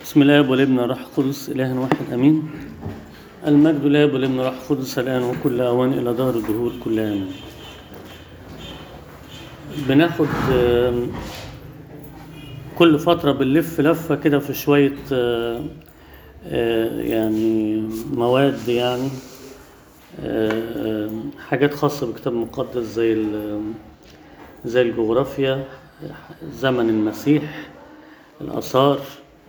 بسم الله والابن والروح القدس إله واحد أمين المجد لله والابن والروح القدس الآن وكل أوان إلى دار الدهور كل آمين بناخد آم، كل فترة بنلف لفة كده في شوية آه، آه، يعني مواد يعني آه، آه، حاجات خاصة بالكتاب المقدس زي ال- زي الجغرافيا زمن المسيح الآثار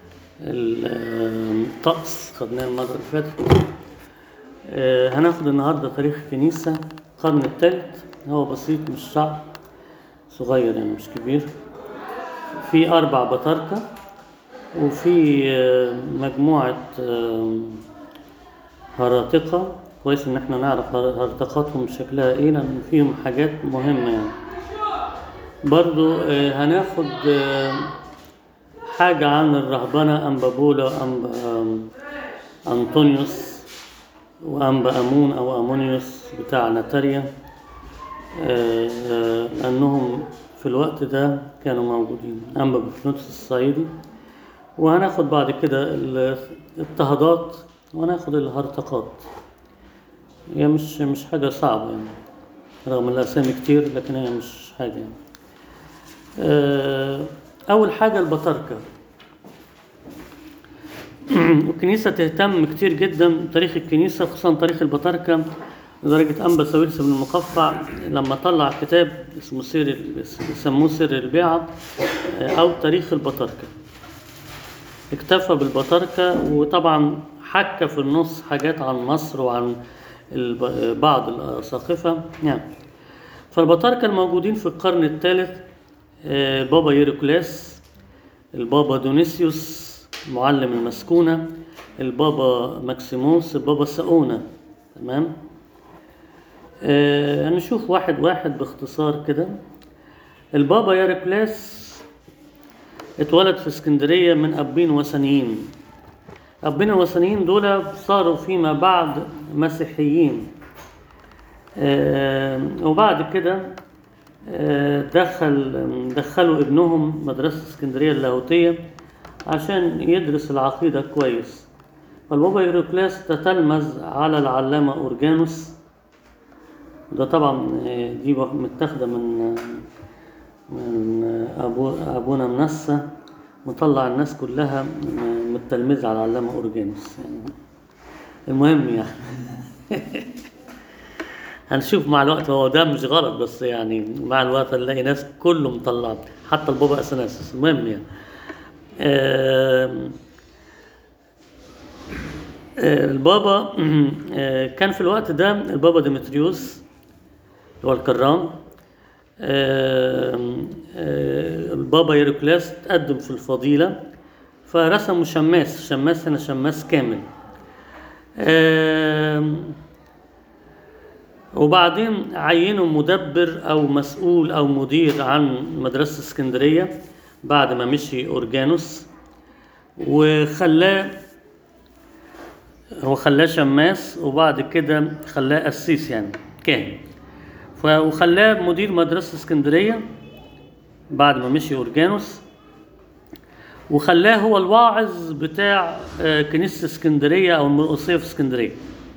ال- الطقس خدناه المرة اللي فاتت آه، هناخد النهاردة تاريخ الكنيسة القرن الثالث هو بسيط مش صعب صغير يعني مش كبير في أربع بطاركة وفي آه، مجموعة آه، هراطقة كويس إن احنا نعرف هر- هرطقاتهم شكلها إيه لأن فيهم حاجات مهمة يعني برضو آه، هناخد آه، حاجة عن الرهبنة أنبا بولا أنبا آم، أنطونيوس وأنبا أمون أو أمونيوس بتاع نتاريا آه، آه، لأنهم في الوقت ده كانوا موجودين أنبا بفنوتس الصعيدي وهناخد بعد كده الاضطهادات وهناخد الهرطقات هي مش مش حاجة صعبة يعني رغم الأسامي كتير لكن هي مش حاجة يعني آه، أول حاجة البطاركة الكنيسة تهتم كتير جدا بتاريخ الكنيسة خصوصا تاريخ البطاركة لدرجة أنبا ساويرس بن المقفع لما طلع كتاب اسمه سير ال- سموه سر البيعة آه، أو تاريخ البطاركة اكتفى بالبطاركة وطبعا حكى في النص حاجات عن مصر وعن الب- بعض الأساقفة يعني فالبطاركة الموجودين في القرن الثالث آه، البابا ييروكلاس البابا دونيسيوس معلم المسكونة البابا ماكسيموس البابا ساونا تمام آه نشوف واحد واحد باختصار كده البابا ييروكلاس اتولد في اسكندرية من أبين وثنيين أبين وثنيين دول صاروا فيما بعد مسيحيين آه، وبعد كده آه، دخل دخلوا ابنهم مدرسة اسكندرية اللاهوتية عشان يدرس العقيدة كويس فالبابا يوروكلاس تتلمذ على العلامة أورجانوس ده طبعا آه، دي متاخدة من من أبو أبونا منسى مطلع الناس كلها من التلميذ على العلامة أورجانوس يعني المهم يعني هنشوف مع الوقت هو ده مش غلط بس يعني مع الوقت هنلاقي ناس كله مطلع حتى البابا اثناسيس المهم يعني آم، آه، البابا آه، كان في الوقت ده البابا ديمتريوس اللي هو الكرام آم، آه، البابا ييروكلاس تقدم في الفضيلة فرسموا شماس شماس هنا شماس كامل آم، وبعدين عينوا مدبر او مسؤول او مدير عن مدرسه اسكندريه بعد ما مشي اورجانوس وخلاه هو خلاه شماس وبعد كده خلاه قسيس يعني كاهن ف- وخلاه مدير مدرسه اسكندريه بعد ما مشي اورجانوس وخلاه هو الواعظ بتاع آه، كنيسه اسكندريه او المرقصيه في اسكندريه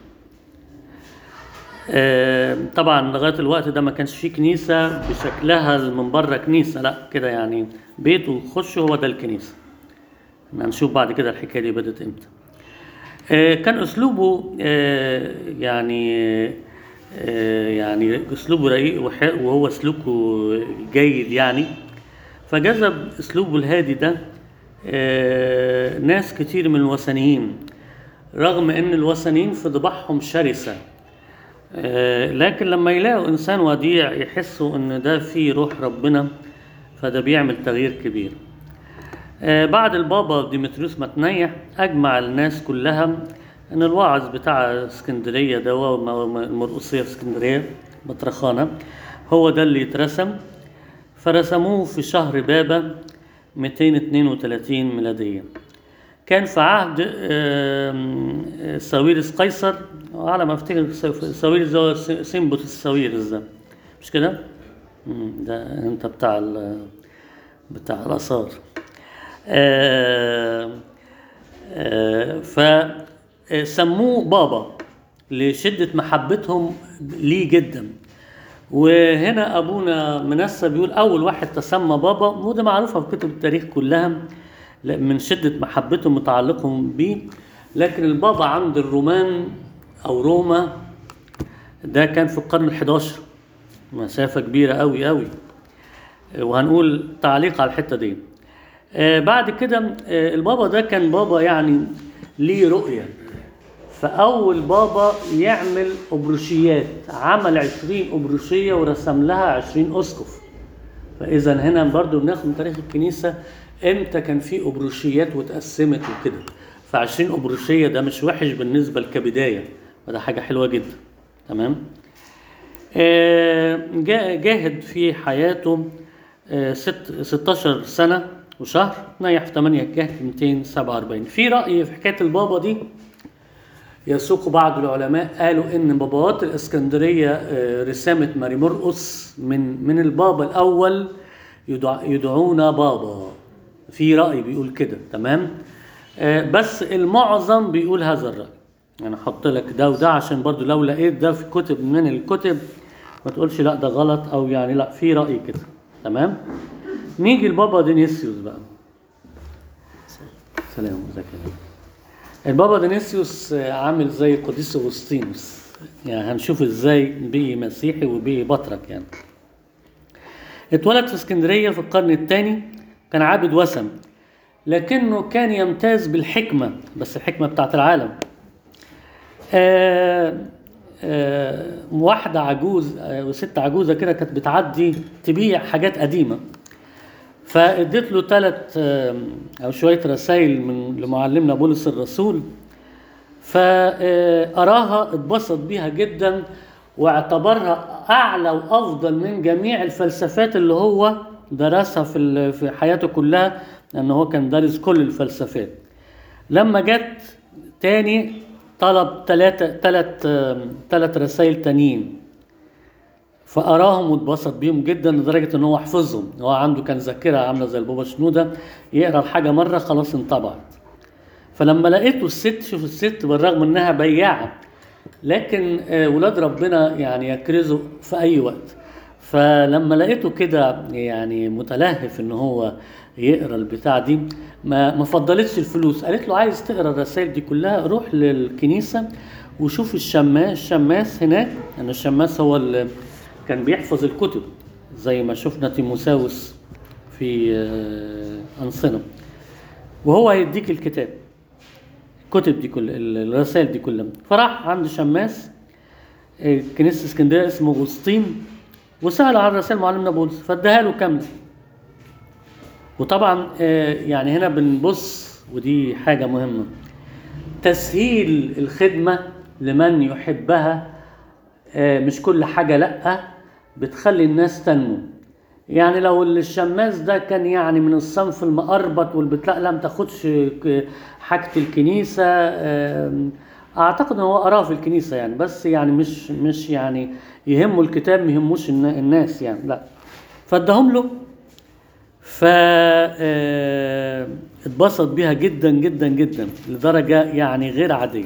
آه، طبعا لغايه الوقت ده ما كانش فيه كنيسه بشكلها من بره كنيسه لا كده يعني بيت وخش هو ده الكنيسه هنشوف بعد كده الحكايه دي بدات امتى آه، كان اسلوبه آه، يعني آه، يعني اسلوبه رقيق وح- وهو سلوكه جيد يعني فجذب اسلوبه الهادي ده آه، ناس كتير من الوثنيين رغم ان الوثنيين في طباعهم شرسه آه، لكن لما يلاقوا انسان وديع يحسوا ان ده فيه روح ربنا فده بيعمل تغيير كبير آه، بعد البابا ديمتريوس ما تنيح اجمع الناس كلها ان الواعظ بتاع اسكندريه ده هو م- م- المرقصيه في اسكندريه بطرخانه هو ده اللي يترسم فرسموه في شهر بابا 232 ميلاديه كان في عهد آم، آه، ساويرس قيصر على ما افتكر ساويرس ده هو س- سيمبوس الساويرس ده مش كده؟ مم، ده انت بتاع ال- بتاع الاثار آه، آه، سموه بابا لشدة محبتهم ليه جدا وهنا ابونا منسى بيقول اول واحد تسمى بابا وده معروفه في كتب التاريخ كلها لا- من شده محبتهم وتعلقهم بيه لكن البابا عند الرومان او روما ده كان في القرن ال11 مسافه كبيره قوي قوي وهنقول تعليق على الحته دي آه، بعد كده آه، البابا ده كان بابا يعني ليه رؤيه فأول بابا يعمل أبروشيات عمل عشرين أبروشية ورسم لها عشرين أسقف فإذا هنا برضو بناخد من تاريخ الكنيسة إمتى كان في أبروشيات واتقسمت وكده فعشرين أبروشية ده مش وحش بالنسبة كبداية وده حاجة حلوة جدا تمام آه، جا- جاهد في حياته آه، ست 16 سنة وشهر نيح في 8 جاهد 247 في رأي في حكاية البابا دي يسوق بعض العلماء قالوا ان باباوات الاسكندريه آه، رسامه ماري مرقس من من البابا الاول يدع يدعون بابا في راي بيقول كده تمام آه، بس المعظم بيقول هذا الراي انا احط لك ده وده عشان برضو لو لقيت ده في كتب من الكتب ما تقولش لا ده غلط او يعني لا في راي كده تمام نيجي لبابا دينيسيوس بقى سلام ازيك يا بابا. البابا دينيسيوس آه، عامل زي قديس اغسطينوس يعني هنشوف ازاي بقي مسيحي وبقي بطرك يعني اتولد في اسكندريه في القرن الثاني كان عابد وثن لكنه كان يمتاز بالحكمه بس الحكمه بتاعت العالم آه آه واحده عجوز آه وست عجوزه كده كانت بتعدي تبيع حاجات قديمه فاديت له ثلاث او شويه رسائل من لمعلمنا بولس الرسول فأراها اتبسط بيها جدا واعتبرها أعلى وأفضل من جميع الفلسفات اللي هو درسها في ال- في حياته كلها لأن هو كان دارس كل الفلسفات لما جت تاني طلب ثلاثة ثلاث ثلاث رسائل تانيين فأراهم واتبسط بيهم جدا لدرجة إن هو حفظهم هو عنده كان ذاكرة عاملة زي البابا شنودة يقرأ الحاجة مرة خلاص انطبعت فلما لقيته الست شوف الست بالرغم انها بياعه لكن آه، ولاد ربنا يعني يكرزوا في اي وقت فلما لقيته كده يعني متلهف ان هو يقرا البتاع دي ما ما فضلتش الفلوس قالت له عايز تقرا الرسائل دي كلها روح للكنيسه وشوف الشماس الشماس هناك ان الشماس هو اللي كان بيحفظ الكتب زي ما شفنا تيموساوس في آه، انصنه وهو هيديك الكتاب الكتب دي كل الرسائل دي كلها فراح عند شماس آه، كنيسه اسكندريه اسمه اغسطين وسال عن رسائل معلمنا بولس فاداها له كامله وطبعا آه، يعني هنا بنبص ودي حاجه مهمه تسهيل الخدمه لمن يحبها آه، مش كل حاجه لا بتخلي الناس تنمو يعني لو الشماس ده كان يعني من الصنف المقربط والبتلاء لا ما تاخدش ك- حاجه الكنيسه آم، اعتقد ان هو قراه في الكنيسه يعني بس يعني مش مش يعني يهمه الكتاب ما يهموش النا- الناس يعني لا فاداهم له ف آه، اتبسط بيها جدا جدا جدا لدرجه يعني غير عاديه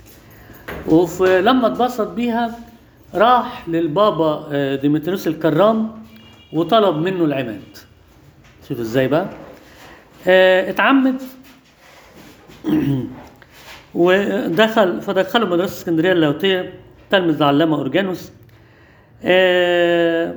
ولما اتبسط بيها راح للبابا آه، ديمتريوس الكرام وطلب منه العماد شوف ازاي بقى آه، اتعمد ودخل فدخله مدرسه اسكندريه اللاهوتيه تلمذ العلامه اورجانوس آه،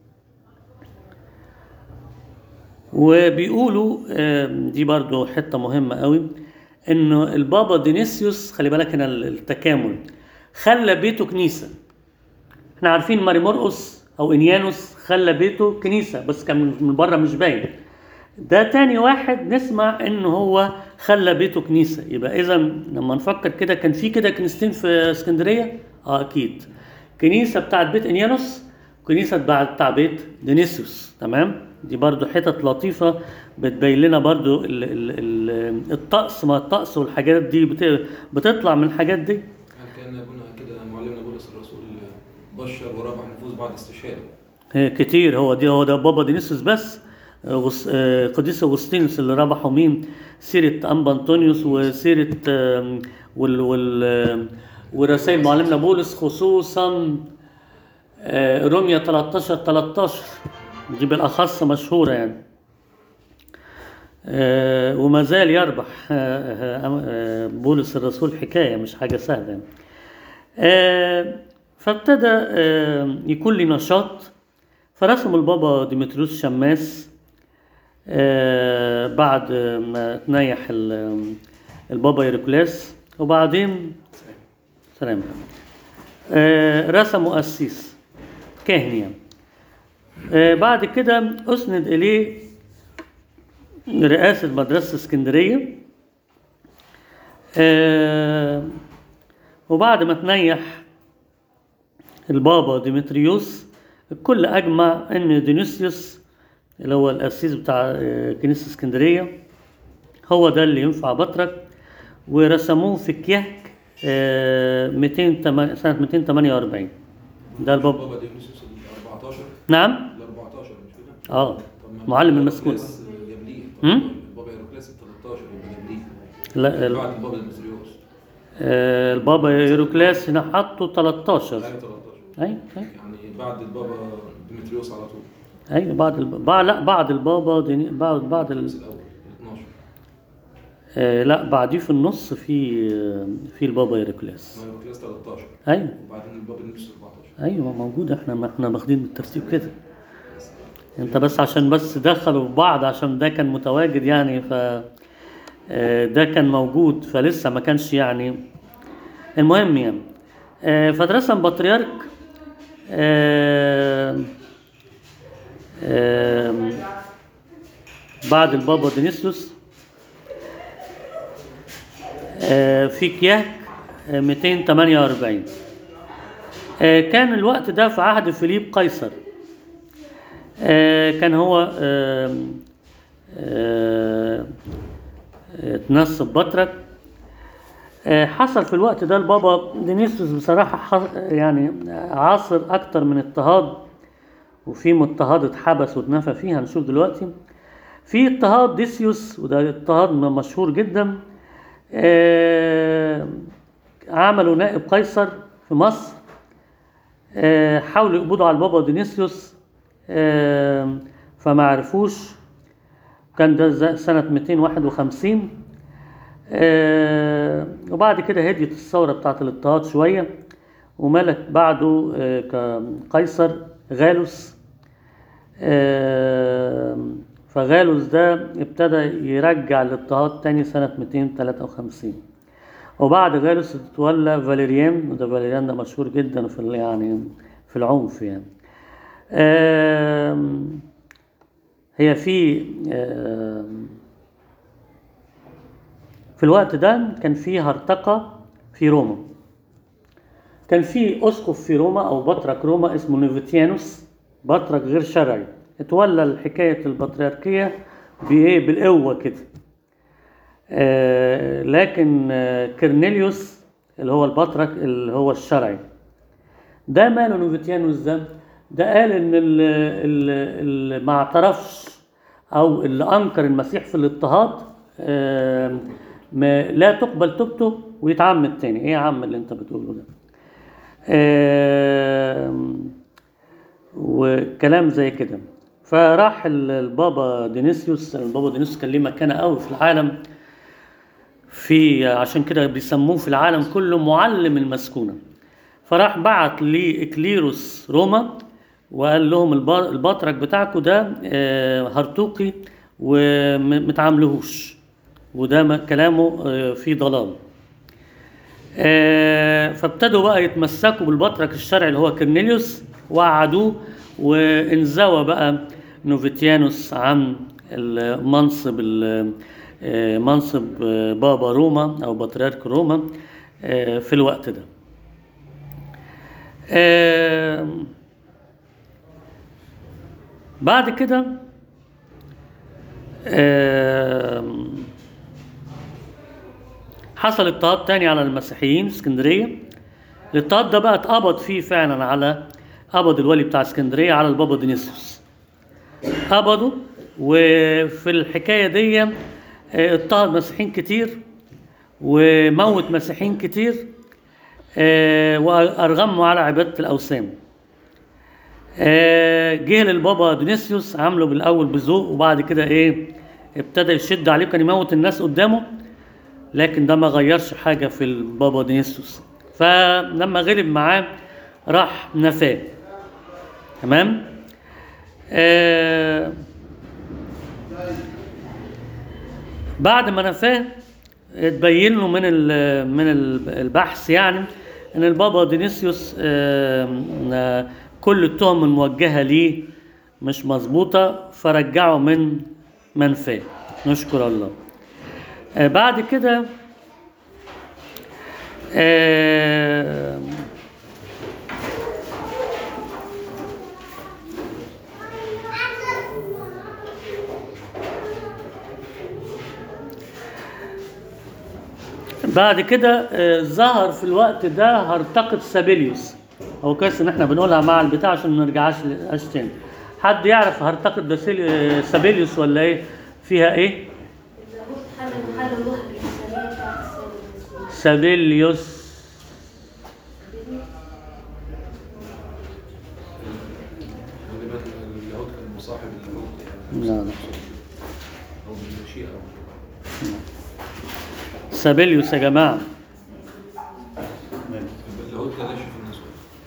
وبيقولوا آه، دي برضو حته مهمه قوي انه البابا دينيسيوس خلي بالك هنا التكامل خلى بيته كنيسه احنا عارفين ماري مرقس او انيانوس خلى بيته كنيسه بس كان من- من بره مش باين ده تاني واحد نسمع ان هو خلى بيته كنيسه يبقى اذا لما نفكر كده كان في كده كنيستين في اسكندريه اه اكيد كنيسه بتاعت بيت انيانوس كنيسه بتاعت بتاع بيت دينيسيوس تمام دي برضو حتت لطيفه بتبين لنا برضو ال ال ال الطقس ما الطقس والحاجات دي بت- بتطلع من الحاجات دي هل كان ابونا كده معلمنا بولس الرسول بشر وربح نفوذ بعد استشهاده آه، كتير هو دي هو ده بابا دينيسوس بس أغس- آه، قديس اغسطينوس اللي ربحوا مين سيره انبا انطونيوس وسيره آم، وال وال ورسائل معلمنا بولس خصوصا آه، روميا 13 13 دي بالاخص مشهوره يعني آه، وما زال يربح آه، آه، آه، بولس الرسول حكايه مش حاجه سهله يعني. آه، فابتدى آه، يكون لي نشاط فرسم البابا ديمتريوس شماس آه، بعد ما تنيح ال- البابا هيركلاس وبعدين سلام آه، رسموا قسيس كاهن يعني آه، بعد كده أسند إليه رئاسة مدرسة اسكندرية آه، وبعد ما تنيح البابا ديمتريوس الكل أجمع إن ديونيسيوس اللي هو القسيس بتاع آه، كنيسة اسكندرية هو ده اللي ينفع بطرك ورسموه في كيهك آه، 208 سنة 248 ده البابا بابا ديونيسيوس ال 14 نعم ال 14 مش كده؟ اه طب ما معلم المسكون هيروكليس جنبيه هم؟ البابا هيروكليس ال 13 يبقى جنبيه لا ال- بعد البابا ديمتريوس آه، البابا هيروكلاس هنا حطه 13 ايوه 13 ايوه ايوه يعني بعد البابا ديمتريوس على طول ايوه بعد الب... بعد لا بعد البابا دي... بعد بعد ال... القسيس الاول ال 12 آه لا بعديه في النص في آه، في البابا هيروكلاس ما هيروكليس 13 ايوه وبعدين البابا ديمتريوس 14 ايوه موجود احنا ما احنا واخدين الترتيب كده انت بس عشان بس دخلوا في بعض عشان ده كان متواجد يعني ف آه، ده كان موجود فلسه ما كانش يعني المهم يعني آه، فترسم بطريرك آه، آه، بعد البابا دينيسيوس آه، في كياك آه، 248 آه، كان الوقت ده في عهد فيليب قيصر آه، كان هو آه، آه، آه، اتنصب بطرك آه، حصل في الوقت ده البابا دينيسيوس بصراحة ح- يعني عاصر أكتر من اضطهاد وفي مضطهد اتحبس واتنفى فيه هنشوف دلوقتي في اضطهاد ديسيوس وده اضطهاد م- مشهور جدا آه، عملوا نائب قيصر في مصر آه، حاولوا يقبضوا على البابا دينيسيوس آه، فما عرفوش كان ده ز- سنة 251 آه، وبعد كده هديت الثورة بتاعت الاضطهاد شوية وملك بعده آه، كقيصر غالوس آه، فغالوس ده ابتدى يرجع الاضطهاد تاني سنة 253 وبعد غالوس اتولى فاليريان وده فاليريان ده مشهور جدا في ال- يعني في العنف يعني آم، هي في آم، في الوقت ده كان في هرطقة في روما كان في أسقف في روما أو بطرك روما اسمه نيفيتيانوس بطرك غير شرعي اتولى الحكاية البطريركية بإيه بالقوة كده آه، لكن آه، كرنيليوس اللي هو البطرك اللي هو الشرعي ده ماله نوفيتيانوس ده ده قال ان اللي, اللي ما اعترفش او اللي انكر المسيح في الاضطهاد آه، ما لا تقبل توبته ويتعمد تاني ايه يا عم اللي انت بتقوله ده آه، وكلام زي كده فراح ال- البابا دينيسيوس البابا دينيسيوس كان ليه مكانه قوي في العالم في عشان كده بيسموه في العالم كله معلم المسكونة فراح بعت لإكليروس روما وقال لهم الب- البطرك بتاعكم ده آه، هرطوقي ومتعاملهوش وده ما- كلامه آه، فيه ضلال آه، فابتدوا بقى يتمسكوا بالبطرك الشرعي اللي هو كرنيليوس وقعدوه وانزوى بقى نوفيتيانوس عن المنصب ال- آه، منصب آه، بابا روما او بطريرك روما آه، في الوقت ده آه، بعد كده آه، حصل اضطهاد تاني على المسيحيين في اسكندريه الاضطهاد ده بقى اتقبض فيه فعلا على قبض الولي بتاع اسكندريه على البابا دينيسيوس قبضوا وفي الحكايه دي اه، اضطهد مسيحيين كتير وموت مسيحيين كتير آه، وأرغموا على عبادة الأوثان آه، جه للبابا دونيسيوس عامله بالأول بذوق وبعد كده إيه ابتدى يشد عليه كان يموت الناس قدامه لكن ده ما غيرش حاجة في البابا دونيسيوس فلما غلب معاه راح نفاه تمام آه بعد ما نفاه اتبين له من ال- من ال- البحث يعني ان البابا دينيسيوس آه، آه، كل التهم الموجهه ليه مش مظبوطه فرجعه من منفاه نشكر الله آه، بعد كده آه، بعد كده آه، ظهر في الوقت ده هرطقة سابيليوس هو كويس ان احنا بنقولها مع البتاع عشان ما نرجعش لهاش تاني حد يعرف هرطقة باسيلي- آه، سابيليوس ولا ايه فيها ايه حل حل الروح الإنسانية بتاعت السيد سابيليوس غالبا اليهود كان مصاحب اليهود لا لا او بالمشيئه سابيليوس يا جماعة اليهود كان يشوف الناس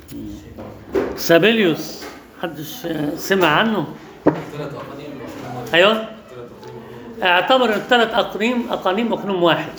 سابيليوس محدش آه، سمع عنه ثلاث اقانيم وأقانيم. ايوه ثلاث اقانيم اعتبر الثلاث اقنيم اقانيم اقنوم واحد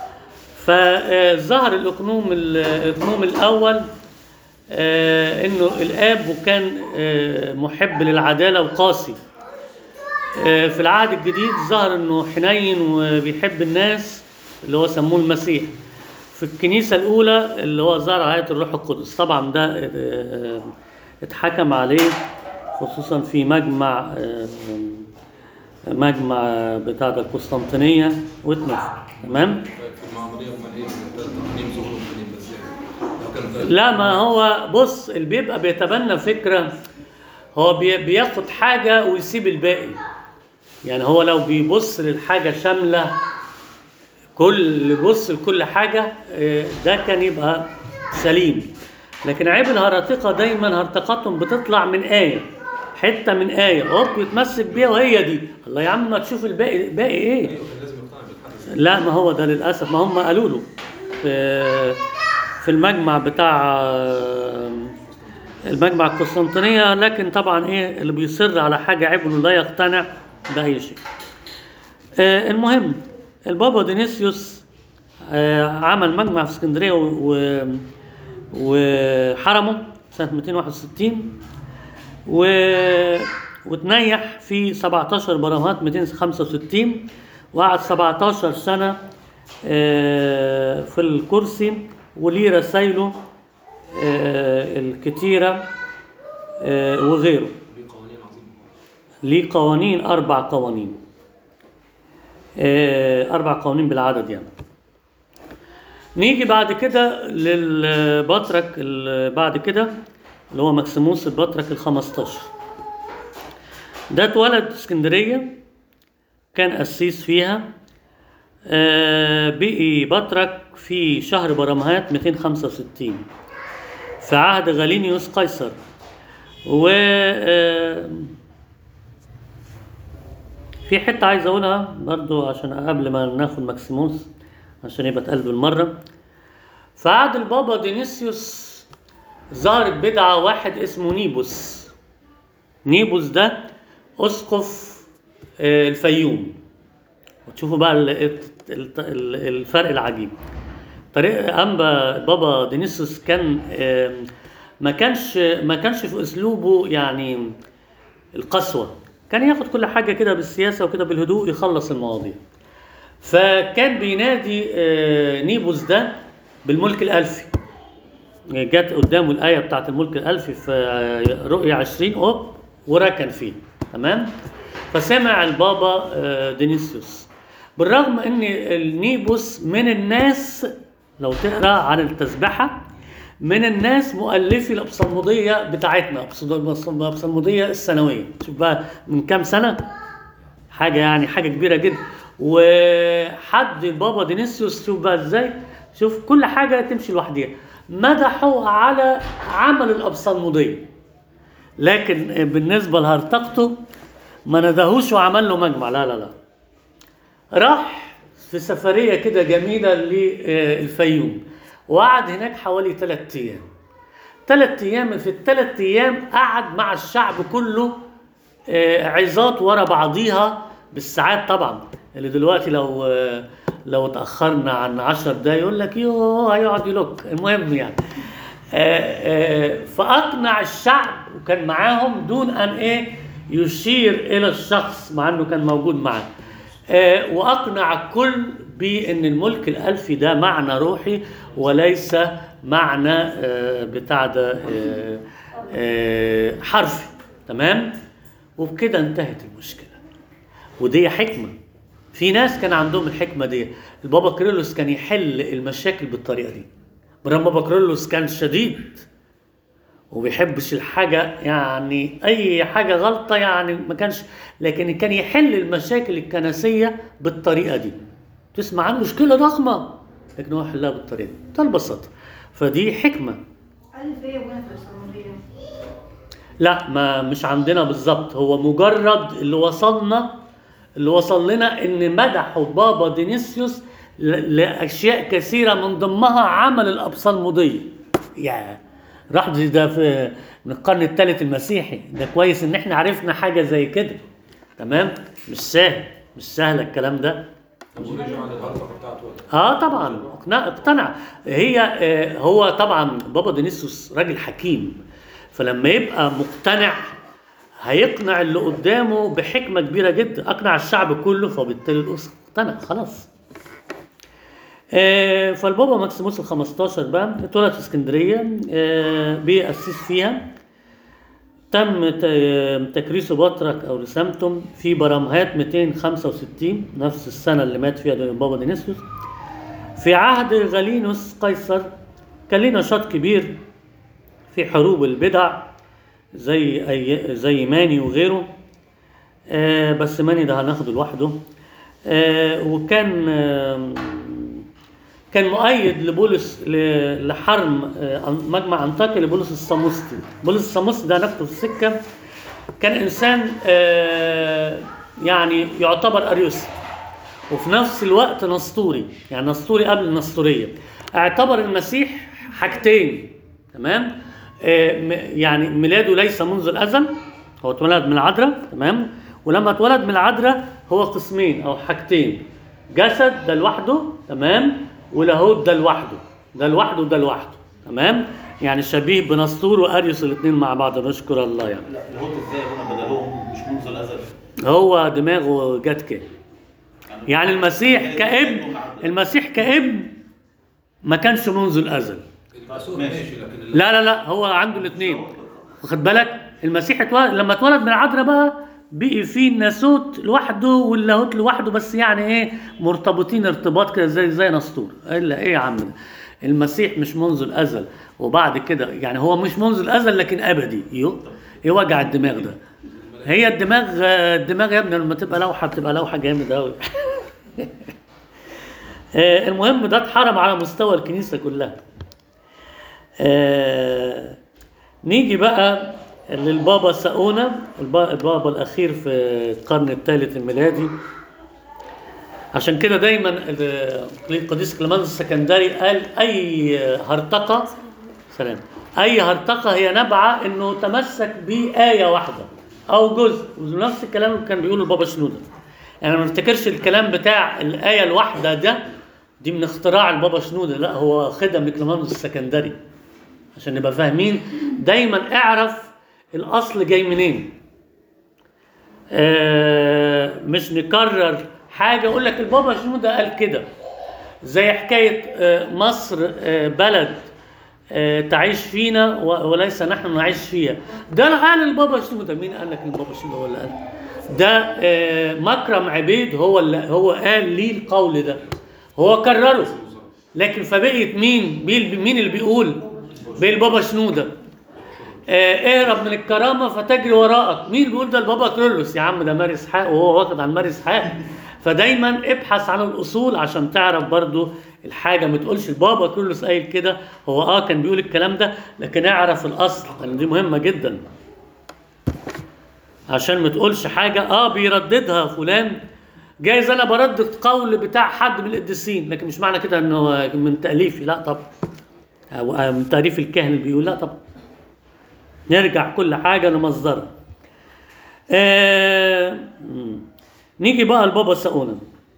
فظهر الاقنوم الاقنوم الاول آه، انه الاب وكان آه، محب للعداله وقاسي آه، في العهد الجديد ظهر انه حنين وبيحب الناس اللي هو سموه المسيح في الكنيسه الاولى اللي هو ظهر آية الروح القدس طبعا ده آه، آه، اتحكم عليه خصوصا في مجمع آه، مجمع بتاع ده القسطنطينيه واتنفى تمام في المعموديه امال ايه ثلاث اقانيم ظهور اقانيم بس يعني لو كان ثلاث لا ما هو بص اللي بيبقى بيتبنى فكرة هو بي- بياخد حاجة ويسيب الباقي يعني هو لو بيبص للحاجة شاملة كل يبص لكل حاجة آه، ده كان يبقى سليم لكن عيب الهرطقة دايما هرطقاتهم بتطلع من آية حتة من آية هوب يتمسك بيها وهي دي الله يا عم ما تشوف الباقي باقي ايه ايوه كان لازم يقتنع بالحدث لا ما هو ده للاسف ما هم قالوا له في في المجمع بتاع المجمع القسطنطينيه لكن طبعا ايه اللي بيصر على حاجه عيب انه لا يقتنع باي شيء. آه، المهم البابا دينيسيوس آه، عمل مجمع في اسكندريه و- و- وحرمه سنه 261 و... وتنيح في 17 برامات 265 وقعد 17 سنة آه، في الكرسي وليه رسايله آه، الكتيرة آه، وغيره ليه قوانين عظيمه ليه قوانين أربع قوانين آه، أربع قوانين بالعدد يعني نيجي بعد كده للبطرك اللي بعد كده اللي هو مكسيموس البطرك ال 15 ده اتولد في اسكندرية كان قسيس فيها آه، بقي بطرك في شهر برمهات 265 في عهد غالينيوس قيصر و آه، في حتة عايز أقولها برضو عشان قبل ما ناخد ماكسيموس عشان يبقى اتقال بالمرة في عهد البابا دينيسيوس ظهرت بدعة واحد اسمه نيبوس نيبوس ده أسقف آه، الفيوم وتشوفوا بقى ال- ال- ال- الفرق العجيب طريق أنبا بابا دينيسيوس كان آه، ما كانش ما كانش في أسلوبه يعني القسوة كان ياخد كل حاجة كده بالسياسة وكده بالهدوء يخلص المواضيع فكان بينادي آه، نيبوس ده بالملك الألفي جت قدامه الآية بتاعت الملك الألفي في آه، رؤية 20 أوب وركن فيه تمام فسمع البابا آه، دينيسيوس بالرغم ان النيبوس من الناس لو تقرا عن التسبحه من الناس مؤلفي الابصموديه بتاعتنا الابصموديه السنويه شوف بقى من كام سنه حاجه يعني حاجه كبيره جدا وحد البابا دينيسيوس شوف بقى ازاي شوف كل حاجه تمشي لوحديها مدحوا على عمل الابصالموديه لكن بالنسبه لهرطقته ما ندهوش وعمل له مجمع لا لا لا راح في سفريه كده جميله للفيوم وقعد هناك حوالي ثلاث ايام ثلاث ايام في الثلاث ايام قعد مع الشعب كله آه، عظات ورا بعضيها بالساعات طبعا اللي دلوقتي لو آه، لو اتاخرنا عن 10 دقايق يقول لك يوه هيقعد يلوك المهم يعني آه، آه، فاقنع الشعب وكان معاهم دون ان ايه يشير الى الشخص مع انه كان موجود معاه آه، واقنع الكل بان الملك الالفي ده معنى روحي وليس معنى آه، بتاع ده آه، آه، حرفي تمام وبكده انتهت المشكله ودي حكمه في ناس كان عندهم الحكمه دي البابا كيرلس كان يحل المشاكل بالطريقه دي برغم بابا كيرلس كان شديد وبيحبش الحاجة يعني أي حاجة غلطة يعني ما كانش لكن كان يحل المشاكل الكنسية بالطريقة دي تسمع عن مشكلة ضخمة لكن هو حلها بالطريقة دي بمنتهى البساطة فدي حكمة ألف إيه وين في الصومالية؟ لا ما مش عندنا بالظبط هو مجرد اللي وصلنا اللي وصل لنا ان مدحوا بابا دينيسيوس ل- لاشياء كثيره من ضمنها عمل الابصالموديه يا راح دي ده في من القرن الثالث المسيحي ده كويس ان احنا عرفنا حاجه زي كده تمام مش سهل مش سهل الكلام ده ورجع عن الهرطقه بتاعته اه طبعا اقنع اقتنع هي آه هو طبعا بابا دينيسوس راجل حكيم فلما يبقى مقتنع هيقنع اللي قدامه بحكمه كبيره جدا اقنع الشعب كله فبالتالي الاسره اقتنع خلاص آه فالبابا ماكسيموس ال 15 بقى اتولد في اسكندريه آه بيأسس فيها تم ت- تكريسه بطرك او رسامته في برمهات 265 نفس السنه اللي مات فيها بابا دينيسيوس في عهد غالينوس قيصر كان ليه نشاط كبير في حروب البدع زي أي زي ماني وغيره آه بس ماني ده هناخده لوحده آه وكان آه كان مؤيد لبولس ل- لحرم آه، مجمع انطاكيا لبولس الصاموسي بولس الصاموسي ده نفسه في السكه كان انسان آه، يعني يعتبر اريوسي وفي نفس الوقت نسطوري يعني نسطوري قبل النسطوريه اعتبر المسيح حاجتين تمام آه، م- يعني ميلاده ليس منذ الازل هو اتولد من العذراء تمام ولما اتولد من العذراء هو قسمين او حاجتين جسد ده لوحده تمام ولاهوت ده لوحده ده لوحده وده لوحده تمام يعني شبيه بنسطور واريوس الاثنين مع بعض نشكر الله يعني لا الهوت ازاي هنا بدلهم مش منذ الازل هو دماغه جت كده يعني المسيح كابن المسيح كابن ما كانش منذ الازل المقصود ماشي. ماشي لكن ال- لا لا لا هو عنده الاثنين واخد بالك المسيح اتولد لما اتولد من العذراء بقى بقي فيه الناسوت لوحده واللاهوت لوحده بس يعني ايه مرتبطين ارتباط كده زي زي نسطور الا ايه يا عم ده المسيح مش منذ الازل وبعد كده يعني هو مش منذ الازل لكن ابدي يو ايه وجع الدماغ ده هي الدماغ الدماغ يا ابني لما تبقى لوحه بتبقى لوحه جامد قوي المهم ده اتحرم على مستوى الكنيسه كلها آه، نيجي بقى للبابا ساونا الب- البابا الاخير في القرن الثالث الميلادي عشان كده دايما ال- القديس كليمانس السكندري قال اي هرطقه سلام اي هرطقه هي نبعه انه تمسك بايه واحده او جزء ونفس الكلام اللي كان بيقوله البابا شنوده يعني ما نفتكرش الكلام بتاع الايه الواحده ده دي من اختراع البابا شنوده لا هو خدم كليمانس السكندري عشان نبقى فاهمين دايما اعرف الاصل جاي منين آه مش نكرر حاجه اقول لك البابا شنوده قال كده زي حكايه آه مصر آه بلد آه تعيش فينا و- وليس نحن نعيش فيها ده قال البابا شنوده مين قال لك البابا شنوده ولا قال ده آه مكرم عبيد هو اللي هو قال ليه القول ده هو كرره لكن فبقيت مين مين مين اللي بيقول بقى البابا شنوده آه اهرب من الكرامه فتجري وراءك مين بيقول ده البابا كرولوس يا عم ده ماري اسحاق وهو واخد عن ماري اسحاق فدايما ابحث عن الاصول عشان تعرف برضو الحاجه ما تقولش البابا كرولوس قايل كده هو اه كان بيقول الكلام ده لكن اعرف الاصل لان دي مهمه جدا عشان ما تقولش حاجه اه بيرددها فلان جايز انا بردد قول بتاع حد من القديسين لكن مش معنى كده انه من تاليفي لا طب او آه من تاليف الكاهن اللي بيقول لا طب نرجع كل حاجه لمصدرها آه مم. نيجي بقى لبابا ساونا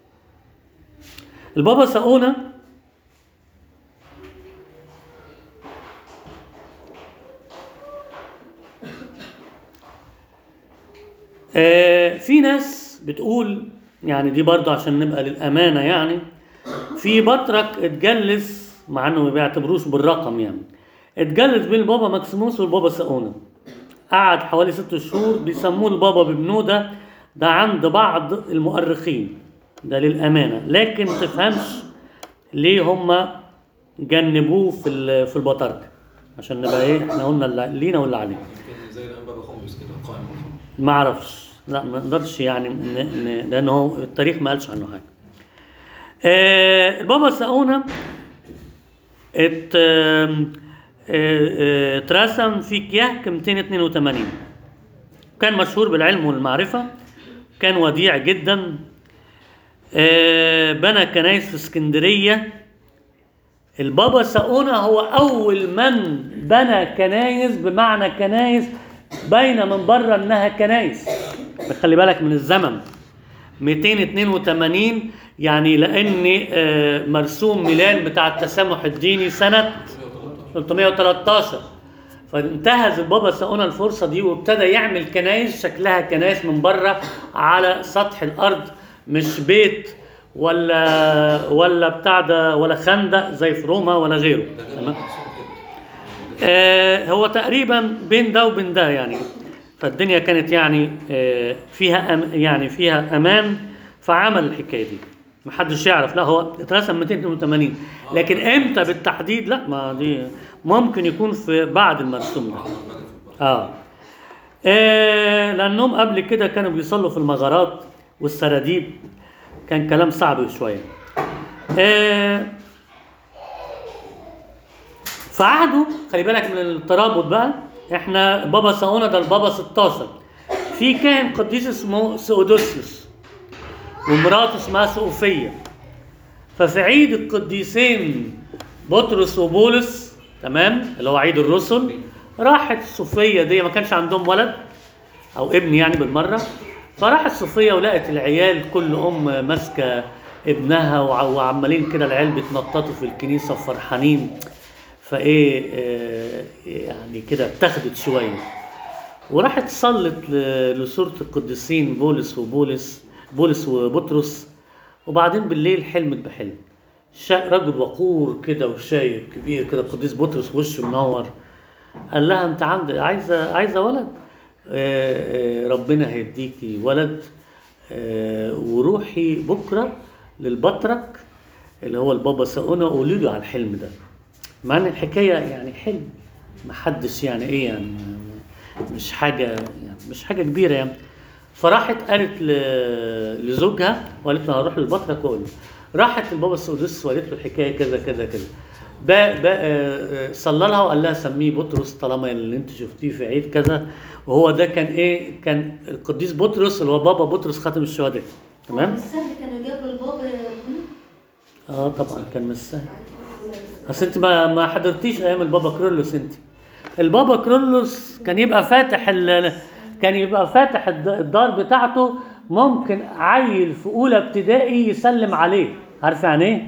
البابا ساونا آه في ناس بتقول يعني دي برضه عشان نبقى للأمانة يعني في بطرك اتجلس مع انه ما بيعتبروش بالرقم يعني اتجلس بين البابا ماكسيموس والبابا ساونا قعد حوالي ست شهور بيسموه البابا ببنودة ده عند بعض المؤرخين ده للأمانة لكن تفهمش ليه هم جنبوه في ال- في البطاركة عشان نبقى ايه احنا قلنا اللي لينا واللي علينا يمكن زي الانبا بخمس كده قائم بالخمس ما اعرفش لا ما نقدرش يعني ن... ن... لانه هو التاريخ ما قالش عنه حاجه آه البابا ساونا ات آم، آه، آه، اترسم في كيهك 282 كان مشهور بالعلم والمعرفه كان وديع جدا آه، بنى كنايس في اسكندريه البابا ساونا هو اول من بنى كنايس بمعنى كنايس باينه من بره انها كنايس خلي بالك من الزمن 282 يعني لان آه، مرسوم ميلان بتاع التسامح الديني سنه 313 فانتهز البابا ساونا الفرصه دي وابتدى يعمل كنايس شكلها كنايس من بره على سطح الارض مش بيت ولا ولا بتاع ده ولا خندق زي في روما ولا غيره تمام آه هو تقريبا بين ده وبين ده يعني فالدنيا كانت يعني آه فيها أم يعني فيها امان فعمل الحكايه دي محدش يعرف لا هو اترسم 282 لكن امتى بالتحديد لا ما دي ممكن يكون في بعد المرسوم ده اه, آه لانهم قبل كده كانوا بيصلوا في المغارات والسراديب كان كلام صعب شويه آه فقعدوا خلي بالك من الترابط بقى احنا بابا ساونا ده البابا 16 في كاهن قديس اسمه سيودوسيوس ومراته اسمها سوفيا ففي عيد القديسين بطرس وبولس تمام اللي هو عيد الرسل راحت صوفيا دي ما كانش عندهم ولد او ابن يعني بالمره فراحت صوفيا ولقت العيال كل ام ماسكه ابنها وع- وعمالين كده العيال بيتنططوا في الكنيسه فرحانين فايه آه، يعني كده اتخذت شويه وراحت صلت ل- لصورة القديسين بولس وبولس بولس وبطرس وبعدين بالليل حلمت بحلم شا رجل وقور كده وشايب كبير كده القديس بطرس وشه منور قال لها انت عندك عايزه عايزه ولد آه، آه، ربنا هيديكي ولد آه، وروحي بكره للبطرك اللي هو البابا ساونا قولي له على الحلم ده مع ان الحكايه يعني حلم محدش يعني ايه يعني مش حاجه يعني مش حاجه كبيره يعني فراحت قالت ل- لزوجها وقالت له هروح للبطرك واقول له راحت لبابا السودس وقالت له الحكايه كذا كذا كذا بقى بقى صلى لها وقال لها سميه بطرس طالما اللي انت شفتيه في عيد كذا وهو ده كان ايه كان القديس بطرس اللي هو بابا بطرس خاتم الشهداء تمام السهل كانوا جابوا البابا اه طبعا كان مش سهل اصل انت ما ما حضرتيش ايام البابا كرولوس انت البابا كرولوس كان يبقى فاتح ال... كان يبقى فاتح الد- الدار بتاعته ممكن عيل في اولى ابتدائي يسلم عليه عارف يعني ايه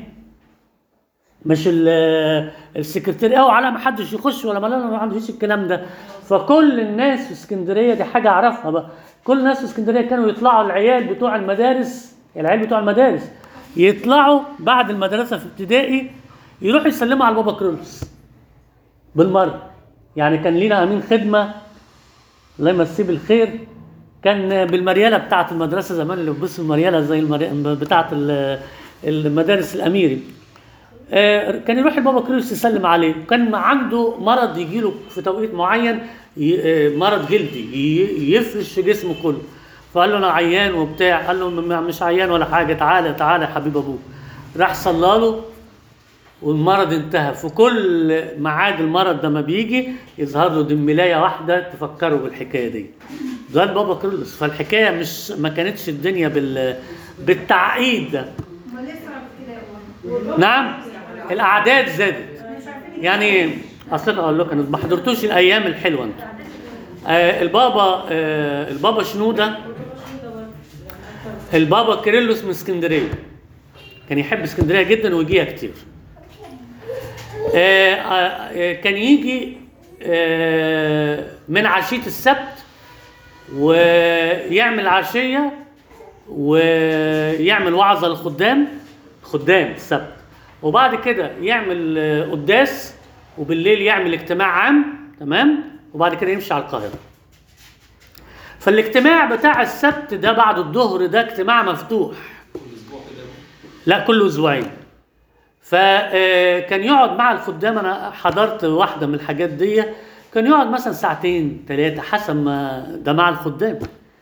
مش ال- السكرتير اوعى لا ما حدش يخش ولا ما لا ما عندوش الكلام ده فكل الناس في اسكندريه دي حاجه اعرفها بقى كل الناس في اسكندريه كانوا يطلعوا العيال بتوع المدارس العيال بتوع المدارس يطلعوا بعد المدرسه في ابتدائي يروحوا يسلموا على البابا كرولوس بالمره يعني كان لينا امين خدمه الله يمسيه بالخير كان بالمرياله بتاعه المدرسه زمان اللي بيلبسوا المرياله زي المري... بتاعه ال- المدارس الاميري آه، كان يروح البابا كرولوس يسلم عليه كان عنده مرض يجيله في توقيت معين ي- آه، مرض جلدي ي- يفرش في جسمه كله فقال له انا عيان وبتاع قال له م- مش عيان ولا حاجه تعالى تعالى يا حبيب ابوك راح صلى له والمرض انتهى في كل ميعاد المرض ده ما بيجي يظهر له دملايه واحده تفكره بالحكايه دي ده البابا كرولوس فالحكايه مش ما كانتش الدنيا بال بالتعقيد ده ما ليه صعب كده يا ابونا نعم الاعداد زادت مش عارفين يعني اصل اقول لكم ما حضرتوش الايام الحلوه انتوا آه البابا آه البابا شنوده البابا كيرلس من اسكندريه كان يحب اسكندريه جدا ويجيها كتير آه آه كان يجي آه من عشيه السبت ويعمل عشيه ويعمل وعظه للخدام خدام السبت وبعد كده يعمل آه، قداس وبالليل يعمل اجتماع عام تمام وبعد كده يمشي على القاهره فالاجتماع بتاع السبت ده بعد الظهر ده اجتماع مفتوح كل اسبوع كده لا كل اسبوعين فكان يقعد مع الخدام انا حضرت واحده من الحاجات دي كان يقعد مثلا ساعتين ثلاثه حسب ما ده مع الخدام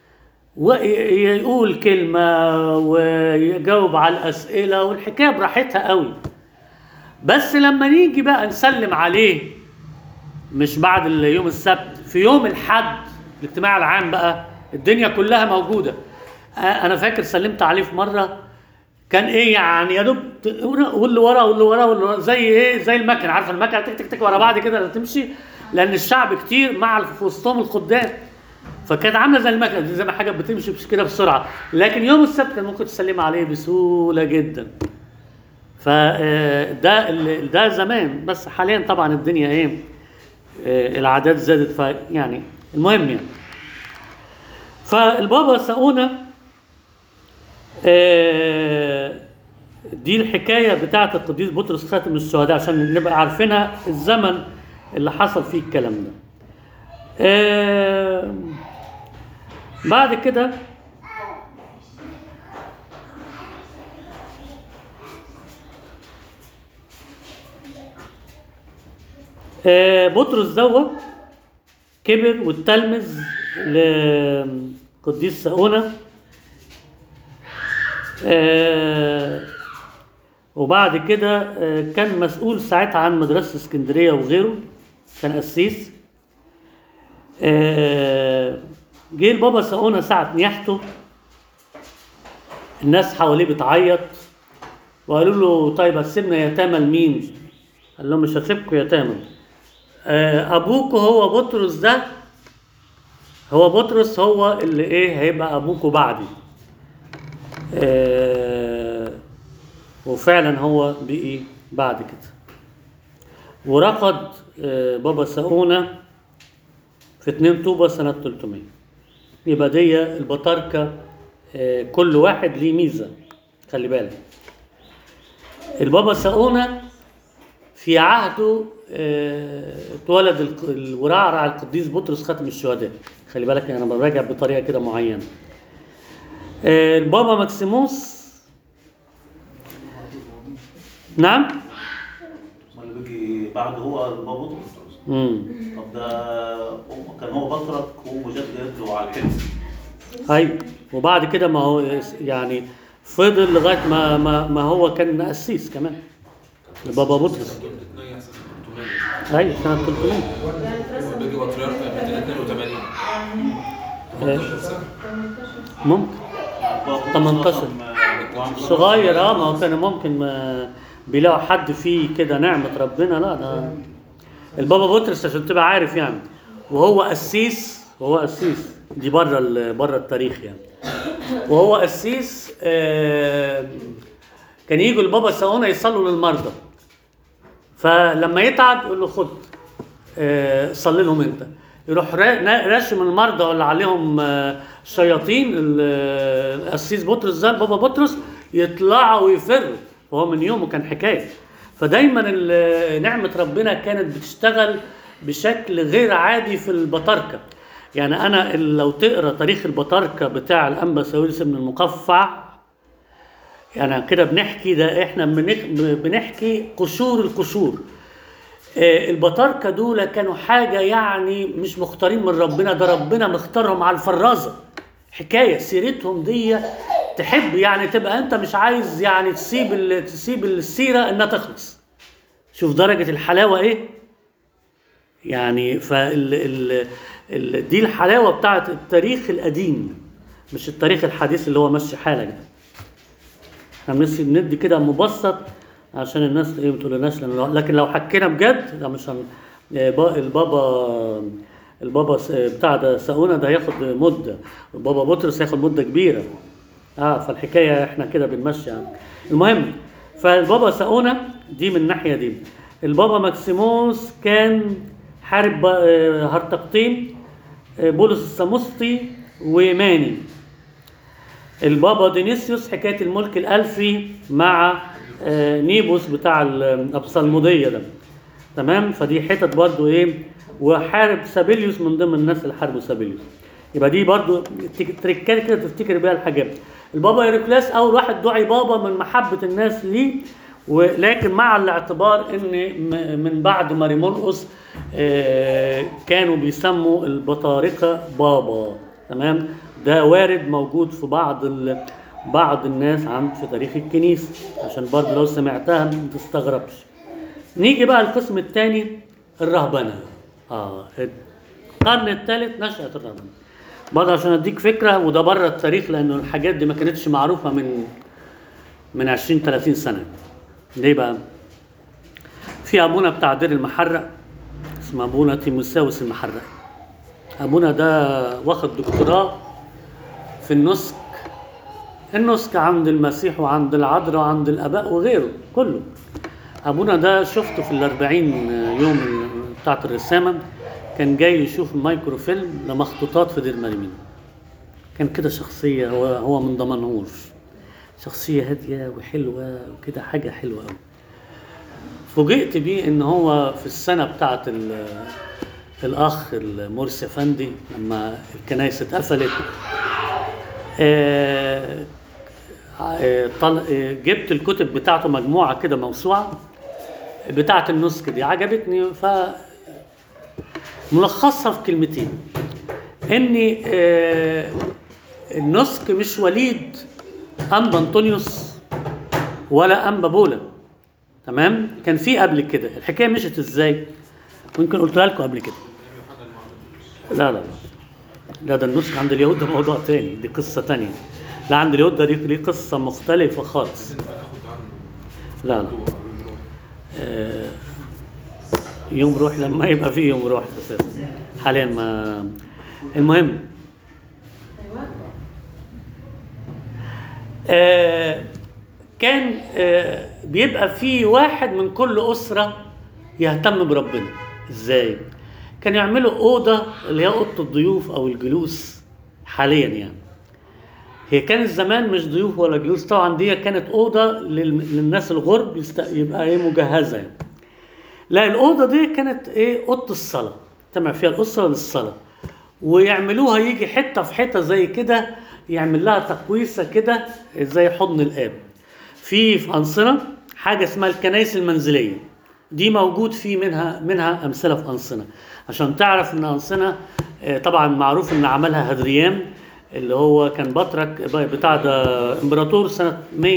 ويقول كلمه ويجاوب على الاسئله والحكايه براحتها قوي بس لما نيجي بقى نسلم عليه مش بعد يوم السبت في يوم الحد الاجتماع العام بقى الدنيا كلها موجوده آه، انا فاكر سلمت عليه في مره كان ايه يعني يا دوب ت- واللي ورا واللي ورا واللي ورا زي ايه زي المكنه عارفه المكنه تك تك تك ورا بعض كده اللي تمشي لان الشعب كتير مع في وسطهم الخدام فكانت عامله زي المكنه دي زي ما حاجه بتمشي بس كده بسرعه لكن يوم السبت كان ممكن تسلم عليه بسهوله جدا فده ده زمان بس حاليا طبعا الدنيا ايه آه، الاعداد زادت ف يعني المهم يعني فالبابا ساونا آه، دي الحكايه بتاعه القديس بطرس خاتم الشهداء عشان نبقى عارفينها الزمن اللي حصل فيه الكلام ده آه، بعد كده آه، بطرس دوت كبر والتلمذ لقديس ساونا آه، وبعد كده آه، كان مسؤول ساعتها عن مدرسة اسكندرية وغيره كان قسيس آه، جه البابا ساونا ساعة نياحته الناس حواليه بتعيط وقالوا له طيب هتسيبنا يتامى لمين؟ قال لهم مش هسيبكم يتامى آه، ابوكوا هو بطرس ده هو بطرس هو اللي ايه هيبقى ابوكوا بعدي آه، وفعلا هو بقي بعد كده ورقد آه، بابا ساونا في 2 طوبة سنة 300 يبقى دي البطاركة آه، كل واحد ليه ميزة خلي بالك البابا ساونا في عهده آه، اتولد الق- الورعرع القديس بطرس خاتم الشهداء خلي بالك انا براجع بطريقه كده معينه آه، البابا ماكسيموس نعم ما اللي بيجي بعد هو البابا بطرس امم طب ده هو- كان هو بطرك وجات جات له على الحلم ايوه وبعد كده ما هو يعني فضل لغايه ما ما, ما هو كان قسيس كمان البابا بطرس بتتنيح سنة 300 ايوه سنه 300 هو بيجي بطريرك 282 آه، 18 سنة ممكن بابا بطرس 18. أصلاً وعم- صغير اه ما هو كان ممكن ما بيلاقوا حد فيه كده نعمة ربنا لا ده البابا بطرس عشان تبقى عارف يعني وهو قسيس وهو قسيس دي بره ال- بره التاريخ يعني وهو قسيس آه، كان يجوا البابا ساونا يصلوا للمرضى فلما يتعب يقول له خد آه، صلي لهم انت يروح را- نا- راشم المرضى اللي عليهم آه، شياطين ال- آه، القسيس بطرس ده بابا بطرس يطلعوا ويفروا وهو من يومه كان حكايه فدايما ال- نعمه ربنا كانت بتشتغل بشكل غير عادي في البطاركه يعني انا ال- لو تقرا تاريخ البطاركه بتاع الانبا ساويرس من المقفع يعني كده بنحكي ده احنا بنح- بنحكي قشور القشور آه، البطاركه دول كانوا حاجه يعني مش مختارين من ربنا ده ربنا مختارهم على الفرازه حكايه سيرتهم دي تحب يعني تبقى انت مش عايز يعني تسيب ال- تسيب السيره انها تخلص شوف درجه الحلاوه ايه يعني فال ال ال دي الحلاوه بتاعت التاريخ القديم مش التاريخ الحديث اللي هو ماشي حالك ده احنا بنس- بندي كده مبسط عشان الناس ايه ما تقولناش لأن- لكن لو حكينا بجد لا مش هن... آه، با- البابا البابا س- بتاع ده ساونا ده هياخد مده البابا بطرس هياخد مده كبيره اه فالحكايه احنا كده بنمشي يعني المهم فالبابا ساونا دي من الناحيه دي البابا ماكسيموس كان حارب آه، هرطقطين آه، بولس الساموسطي وماني البابا دينيسيوس حكايه الملك الالفي مع آه، نيبوس بتاع الابصالموديه ده تمام فدي حتت برضو ايه وحارب سابيليوس من ضمن الناس اللي حاربوا سابيليوس يبقى دي برضو تك- تريكات كده تفتكر بيها الحاجات البابا هيركلاس اول واحد دعي بابا من محبه الناس ليه ولكن مع الاعتبار ان م- من بعد ماريمونقس آه، كانوا بيسموا البطاركه بابا تمام ده وارد موجود في بعض ال... بعض الناس عن في تاريخ الكنيسه عشان برضه لو سمعتها ما تستغربش نيجي بقى القسم الثاني الرهبنه اه القرن الثالث نشأة الرهبنه برضه عشان اديك فكره وده بره التاريخ لانه الحاجات دي ما كانتش معروفه من من 20 30 سنه ليه بقى؟ في ابونا بتاع دير المحرق اسمه ابونا تيموساوس المحرق ابونا ده واخد دكتوراه في النسك النسك عند المسيح وعند العذراء وعند الاباء وغيره كله ابونا ده شفته في الأربعين يوم بتاعت الرسامه كان جاي يشوف مايكروفيلم لمخطوطات في دير مريمين كان كده شخصيه هو هو من دمنهور شخصيه هاديه وحلوه وكده حاجه حلوه قوي فوجئت بيه ان هو في السنه بتاعت ال- الاخ المرسي افندي لما الكنائس اتقفلت آه، آه، طل- آه، جبت الكتب بتاعته مجموعه كده موسوعه بتاعه النسك دي عجبتني ف ملخصها في كلمتين ان آه، النسك مش وليد انبا انطونيوس ولا انبا بولا تمام كان في قبل كده الحكايه مشت ازاي ممكن قلتها لكم قبل كده لا لا لا لا ده النسك عند اليهود ده موضوع تاني دي قصه تانية لا عند اليهود ده ليه ليه قصه مختلفه خالص لا لا آه، يوم روح لما يبقى فيه يوم روح اساسا حاليا ما المهم آه، كان آه، بيبقى في واحد من كل أسرة يهتم بربنا ازاي كان يعملوا أوضة اللي هي أوضة الضيوف أو الجلوس حاليا يعني هي كانت زمان مش ضيوف ولا جلوس طبعا دي كانت أوضة لل- للناس الغرب يست- يبقى ايه مجهزة يعني لا الأوضة دي كانت ايه أوضة الصلاة تجمع فيها الأسرة للصلاة ويعملوها يجي حتة في حتة زي كده يعمل لها تقويسة كده زي حضن الآب في في أنصنة حاجة اسمها الكنائس المنزلية دي موجود في منها منها أمثلة في أنصنة عشان تعرف إن أنصنة آه، طبعا معروف إن عملها هدريان اللي هو كان بطرك بتاع ده إمبراطور سنة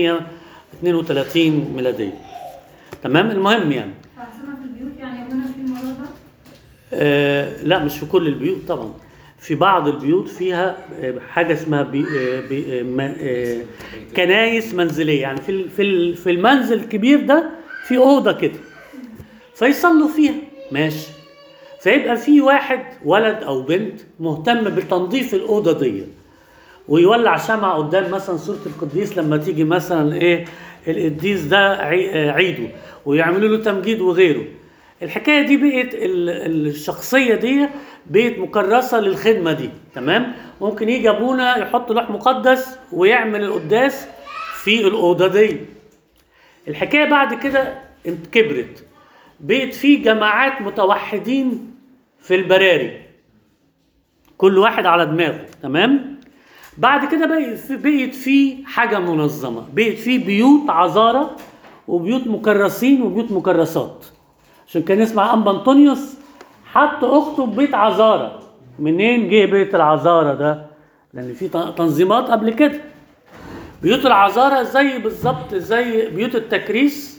132 ميلادية تمام المهم يعني فأحسنها في البيوت يعني يعملونا في الموضوع ده آه، لا مش في كل البيوت طبعا في بعض البيوت فيها آه، حاجه اسمها بي آه، بي آه، ما- آه، كنايس منزليه يعني في ال- في ال- في المنزل الكبير ده في اوضه كده فيصلوا فيها ماشي فيبقى في واحد ولد او بنت مهتم بتنظيف الاوضه دي ويولع شمعة قدام مثلا صورة القديس لما تيجي مثلا ايه القديس ده عي- آه، عيده ويعملوا له تمجيد وغيره الحكاية دي بقت ال- الشخصية دي بقت مكرسة للخدمة دي تمام ممكن يجي ابونا يحط لوح مقدس ويعمل القداس في الأوضة دي الحكاية بعد كده انت كبرت بقت في جماعات متوحدين في البراري كل واحد على دماغه تمام بعد كده بقت في بقت في حاجه منظمه بقت في بيوت عذاره وبيوت مكرسين وبيوت مكرسات عشان كان اسمع انبا انطونيوس حط اخته في بيت عذاره منين جه بيت العذاره ده لان في ت- تنظيمات قبل كده بيوت العذارى زي بالظبط زي بيوت التكريس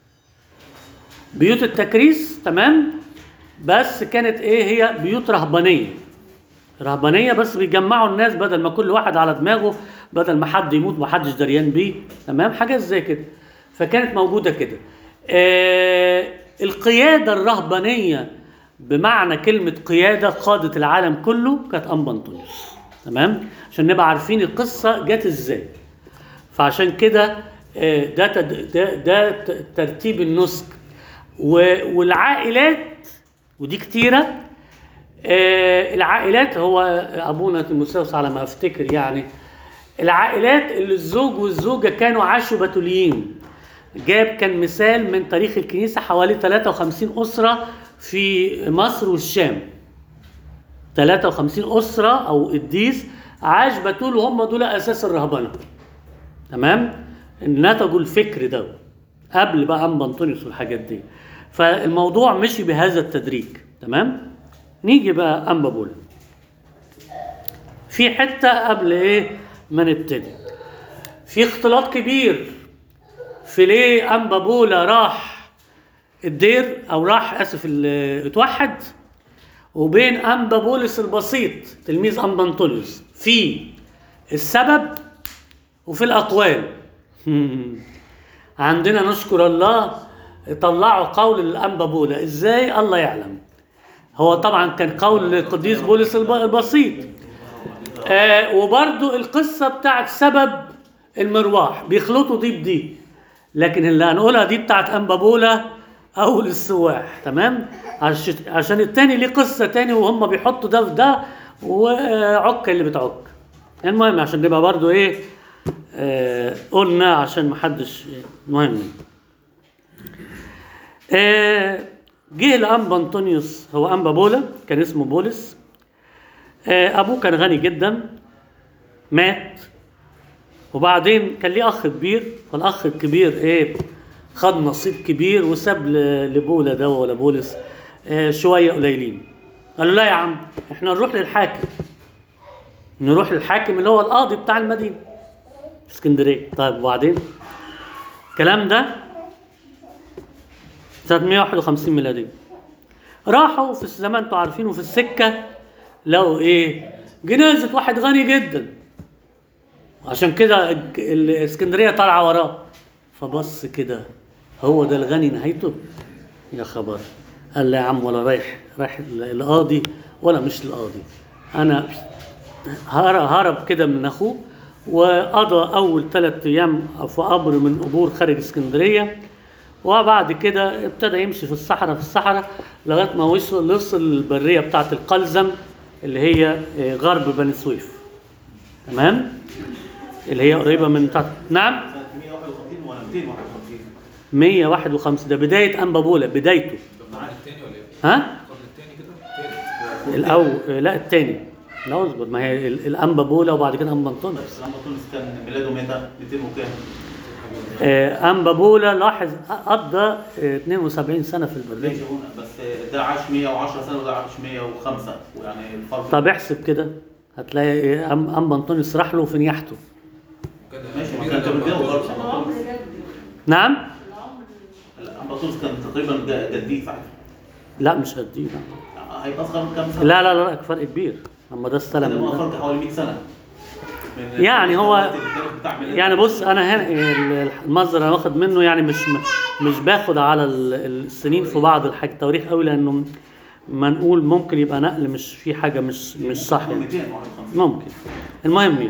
بيوت التكريس تمام بس كانت ايه هي بيوت رهبانيه رهبانيه بس بيجمعوا الناس بدل ما كل واحد على دماغه بدل ما حد يموت محدش دريان بيه تمام حاجات زي كده فكانت موجوده كده آه القياده الرهبانيه بمعنى كلمه قياده قاده العالم كله كانت انبا انطونيوس تمام عشان نبقى عارفين القصه جت ازاي فعشان كده آه، ده تد- ده, ده ت- ترتيب النسك و- والعائلات ودي كتيره آه، العائلات هو ابونا تيموثاوس على ما افتكر يعني العائلات اللي الزوج والزوجه كانوا عاشوا بتوليين جاب كان مثال من تاريخ الكنيسه حوالي 53 اسره في مصر والشام 53 اسره او قديس عاش بتول وهم دول اساس الرهبنه تمام نتجوا الفكر ده قبل بقى انبا انطونيوس والحاجات دي فالموضوع مشي بهذا التدريج تمام نيجي بقى انبا بولا في حته قبل ايه ما نبتدي في اختلاط كبير في ليه انبا بولا راح الدير او راح اسف ال- اتوحد وبين انبا بولس البسيط تلميذ انبا انطونيوس في السبب وفي الاقوال عندنا نشكر الله طلعوا قول الانبا بولا ازاي الله يعلم هو طبعا كان قول القديس بولس الب- البسيط آه وبرضو القصة بتاعت سبب المرواح بيخلطوا دي بدي لكن اللي هنقولها دي بتاعت أنبا بولا أول السواح تمام عش- عشان التاني ليه قصة تاني وهم بيحطوا ده في ده وعك اللي بتعك المهم عشان نبقى برضو ايه آه قلنا عشان محدش مهم آه جه الأنبا أنطونيوس هو أنبا بولا كان اسمه بولس آه، ابوه كان غني جدا مات وبعدين كان ليه اخ كبير فالاخ الكبير ايه خد نصيب كبير وساب ل- لبولا ده ولا بولس آه، شويه قليلين قال له لا يا عم احنا نروح للحاكم نروح للحاكم اللي هو القاضي بتاع المدينه في اسكندريه طيب وبعدين الكلام ده سنه 151 ميلاديه راحوا في زي ما انتوا عارفين وفي السكه لقوا ايه؟ جنازه واحد غني جدا عشان كده الج- الاسكندريه طالعه وراه فبص كده هو ده الغني نهايته يا خبر قال لا يا عم ولا رايح رايح ال- القاضي ولا مش القاضي انا هرب هرب كده من اخوه وقضى اول ثلاث ايام في قبر من قبور خارج اسكندريه وبعد كده ابتدى يمشي في الصحراء في الصحراء لغايه ما وصل وصل البريه بتاعه القلزم اللي هي آه، غرب بني سويف تمام اللي هي قريبه من بتاعه نعم سنة 151 ولا 251 151 ده بدايه انبا بولا بدايته القرن الثاني ولا ايه؟ ها القرن الثاني كده؟ الثالث الاو آه، لا الثاني لا اصبر ما هي ال- الانبا بولا وبعد كده انبا انطونيوس بس لما تونس كان ميلاده متى 200 وكام آه، انبا بولا لاحظ قضى آه، 72 سنه في البريه ماشي هنا بس ده عاش 110 سنه وده عاش 105 ويعني الفرق طب احسب كده هتلاقي إيه، أم- انبا انطونيوس راح له في نياحته كان ماشي ما كبير كان قبل متجوز بعض. برضه أما تونس نعم لا، أما تونس كان تقريبا ج- جديد ساعتها لا مش قد ايه هيبقى اصغر من كام سنه لا لا لا فرق كبير اما ده استلم كده من هو ده فرق حوالي 100 سنه من- يعني هو- التاريخ بتاع ميلاده. يعني بص انا هنا ال- المصدر انا واخد منه يعني مش مش باخد على ال- السنين في بعض الحاجة التواريخ قوي لانه ما نقول ممكن يبقى نقل مش في حاجه مش مش صح يعني. 251 ممكن المهم يعني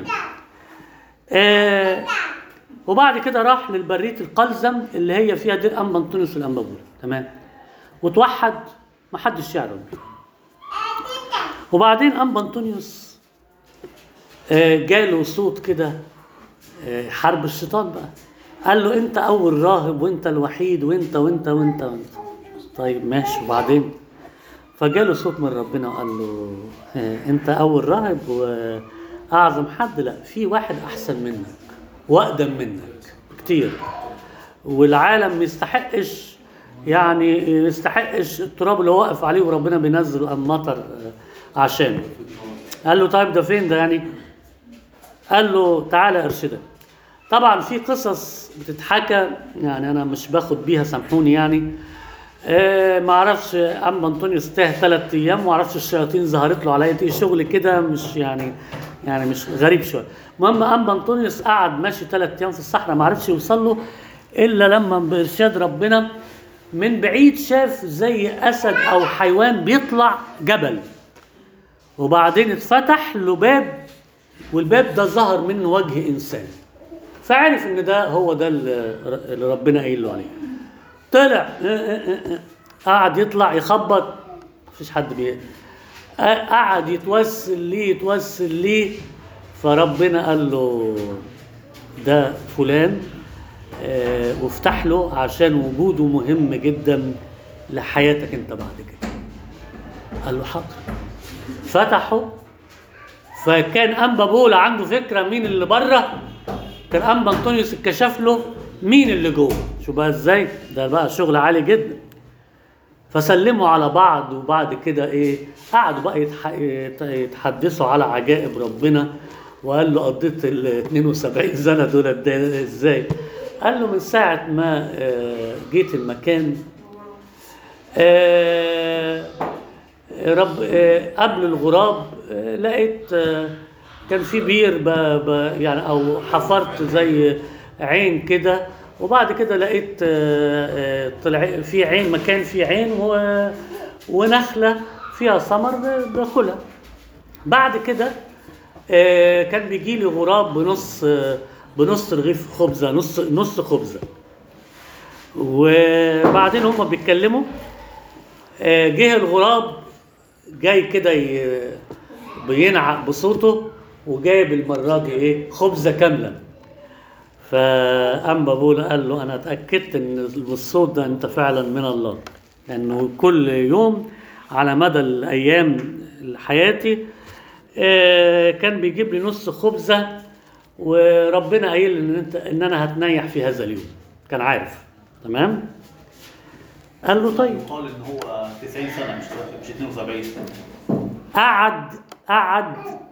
آه وبعد كده راح للبرية القلزم اللي هي فيها دير أنبا أنطونيوس والأنبابول تمام وتوحد ما حدش يعرف بيه وبعدين أنبا أنطونيوس آه جاله صوت كده آه حرب الشيطان بقى قال له أنت أول راهب وأنت الوحيد وأنت وأنت وأنت وأنت طيب ماشي وبعدين فجاله صوت من ربنا وقال له آه، انت اول راهب واعظم حد لا في واحد احسن منك واقدم منك كتير والعالم ما يستحقش يعني ما يستحقش التراب اللي هو واقف عليه وربنا بينزل المطر آه، عشانه قال له طيب ده فين ده يعني قال له تعالى ارشدك طبعا في قصص بتتحكى يعني انا مش باخد بيها سامحوني يعني آه ما اعرفش اما انطونيوس تاه ثلاث ايام ما اعرفش الشياطين ظهرت له على ايه شغل كده مش يعني يعني مش غريب شويه المهم اما انطونيوس قعد ماشي ثلاث ايام في الصحراء ما عرفش يوصل له الا لما بارشاد ربنا من بعيد شاف زي اسد او حيوان بيطلع جبل وبعدين اتفتح له باب والباب ده ظهر منه وجه انسان فعرف ان ده هو ده اللي اللي ربنا قايل له عليه طلع اه اه اه اه. قعد يطلع يخبط مفيش حد بي اه، قعد يتوسل ليه يتوسل ليه فربنا قال له ده فلان اه وافتح له عشان وجوده مهم جدا لحياتك انت بعد كده قال له حاضر فتحه فكان انبا بولا عنده فكره مين اللي بره كان انبا انطونيوس اتكشف له مين اللي جوه شو بقى ازاي ده بقى شغل عالي جدا فسلموا على بعض وبعد كده ايه قعدوا بقى يتح... يت- يتحدثوا على عجائب ربنا وقال له قضيت ال 72 سنه دول قد إيه ازاي قال له من ساعه ما آه، جيت المكان آه، رب آه، قبل الغراب آه، لقيت آه، كان في بير ب ب يعني او حفرت زي عين كده وبعد كده لقيت آه، آه، طلع في عين مكان فيه عين و- ونخله فيها ثمر ب- باكلها بعد كده آه، كان بيجي لي غراب بنص آه، بنص رغيف خبزه نص نص خبزه وبعدين هم بيتكلموا آه، جه الغراب جاي كده ي- بينعق بصوته وجايب المره دي ايه خبزه كامله فأما بولا قال له انا اتاكدت ان الصوت ده انت فعلا من الله لانه كل يوم على مدى الايام حياتي آه، كان بيجيب لي نص خبزه وربنا قايل لي ان انت ان انا هتنيح في هذا اليوم كان عارف تمام قال له طيب يقال ان هو 90 سنه مش مش 72 قعد قعد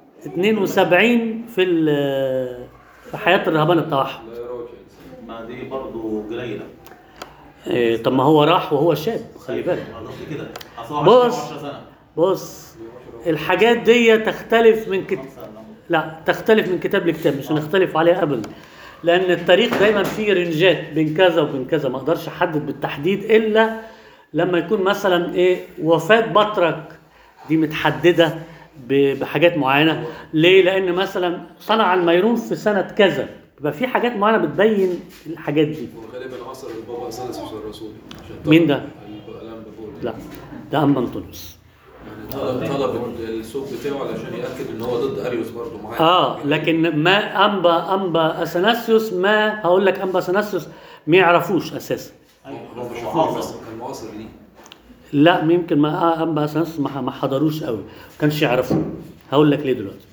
72 في ال- في حياه الرهبان التوحد لا يرى وجه انسان ما دي برضه قليله إيه، طب ما هو راح وهو شاب خلي بالك ما قصدي كده اصل هو عاش بص. 10 سنه بص الحاجات دي تختلف من كت... خمسة ولا- لا تختلف من كتاب لكتاب مش هنختلف عليها ابدا لان التاريخ دايما فيه رنجات بين كذا وبين كذا ما اقدرش احدد بالتحديد الا لما يكون مثلا ايه وفاه بطرك دي متحدده ب- بحاجات معينه ليه لان مثلا صنع الميرون في سنه كذا يبقى في حاجات معينه بتبين الحاجات دي وغالبا عصر البابا سادس الرسول عشان مين طلب ده؟ الب- الانبا بول لا ده اما انطونيوس يعني طلب طلب السوق بتاعه علشان ياكد ان هو ضد اريوس برضه معاه اه لكن ما انبا انبا اثناسيوس ما هقول لك انبا اثناسيوس ما يعرفوش اساسا أيوة، هو بس مش هو حافظ حافظ. كان معاصر ليه لا يمكن ما آه، انبا اثناسيوس ما ما حضروش قوي ما كانش يعرفوه هقول لك ليه دلوقتي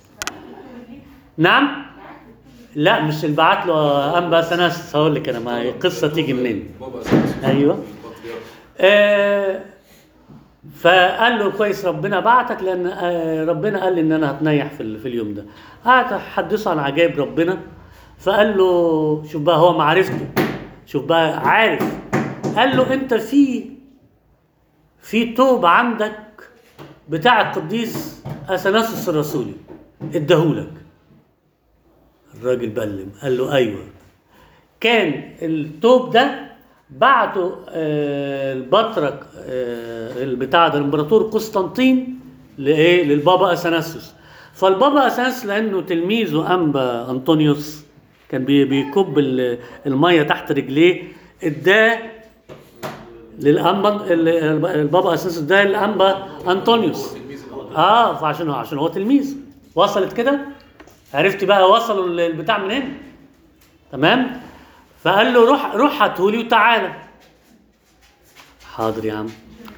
نعم لا مش اللي بعت له انبا اثناسيوس هقول لك انا ما هي القصه تيجي منين بابا اساسا أيوة. البطريرك. آه فقال له كويس ربنا بعتك لان آه ربنا قال لي ان انا هتنيح في, ال- في اليوم ده قعد حدثه عن عجائب ربنا فقال له شوف بقى هو معرفته شوف بقى عارف قال له انت في في توب عندك بتاع القديس اثناسوس الرسولي اداهولك الراجل بلم قال له ايوه كان التوب ده بعته آه، البطرك آه، البتاع ده الامبراطور قسطنطين لايه للبابا اثناسيوس فالبابا اثناسيوس لانه تلميذه انبا انطونيوس كان بي- بيكب ال- الميه تحت رجليه اداه للانبا ال- البابا اثناسيوس ده الانبا انطونيوس اه فعشان هو عشان هو تلميذ وصلت كده عرفت بقى وصلوا ال- البتاع منين تمام فقال له روح روح هاتهولي وتعالى حاضر يا عم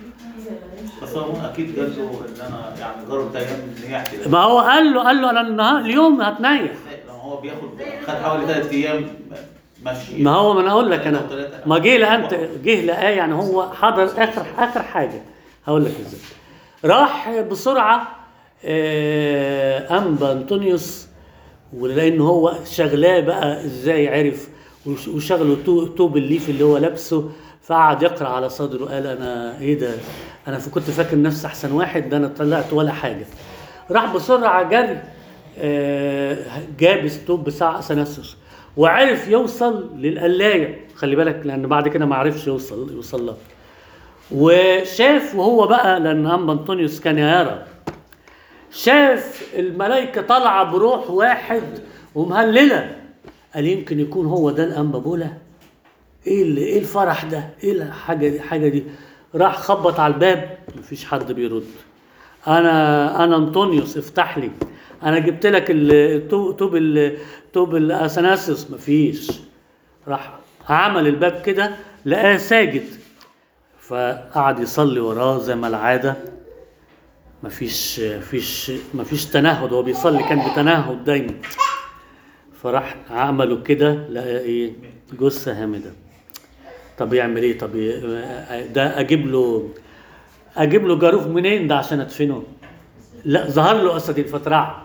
بس هو اكيد قال له ان انا يعني جرب ايام نياحتي ده ما هو قال له قال له انا النهار اليوم هتنيح لما هو بياخد خد حوالي ثلاث ايام مشي ما هو ما انا اقول لك انا ما جه لقى انت جه لقاه يعني هو حضر اخر اخر حاجه هقول لك ازاي راح بسرعه آه، انبا انطونيوس ولان هو شغلاه بقى ازاي عرف وش- وشغله تو- توب الليف اللي هو لابسه فقعد يقرا على صدره قال انا ايه ده انا ف- كنت فاكر نفسي احسن واحد ده انا طلعت ولا حاجه راح بسرعه جري آه، جاب التوب بتاع اثناسيوس وعرف يوصل للقلايه خلي بالك لان بعد كده ما عرفش يوصل يوصل لها وشاف وهو بقى لان ام انطونيوس كان يرى شاف الملائكه طالعه بروح واحد ومهلله قال يمكن يكون هو ده الانبا بولا ايه اللي ايه الفرح ده ايه الحاجه دي حاجه دي راح خبط على الباب مفيش حد بيرد انا انا انطونيوس افتح لي انا جبت لك التوب توب ال- توب الاثناسيوس مفيش راح عمل الباب كده لقاه ساجد فقعد يصلي وراه زي ما العاده مفيش مفيش مفيش تنهد هو بيصلي كان بتنهد دايما فراح عملوا كده لقى ايه جثه هامده طب يعمل ايه طب ي- ده اجيب له اجيب له جاروف منين ده عشان ادفنه لا ظهر له اسد الفترع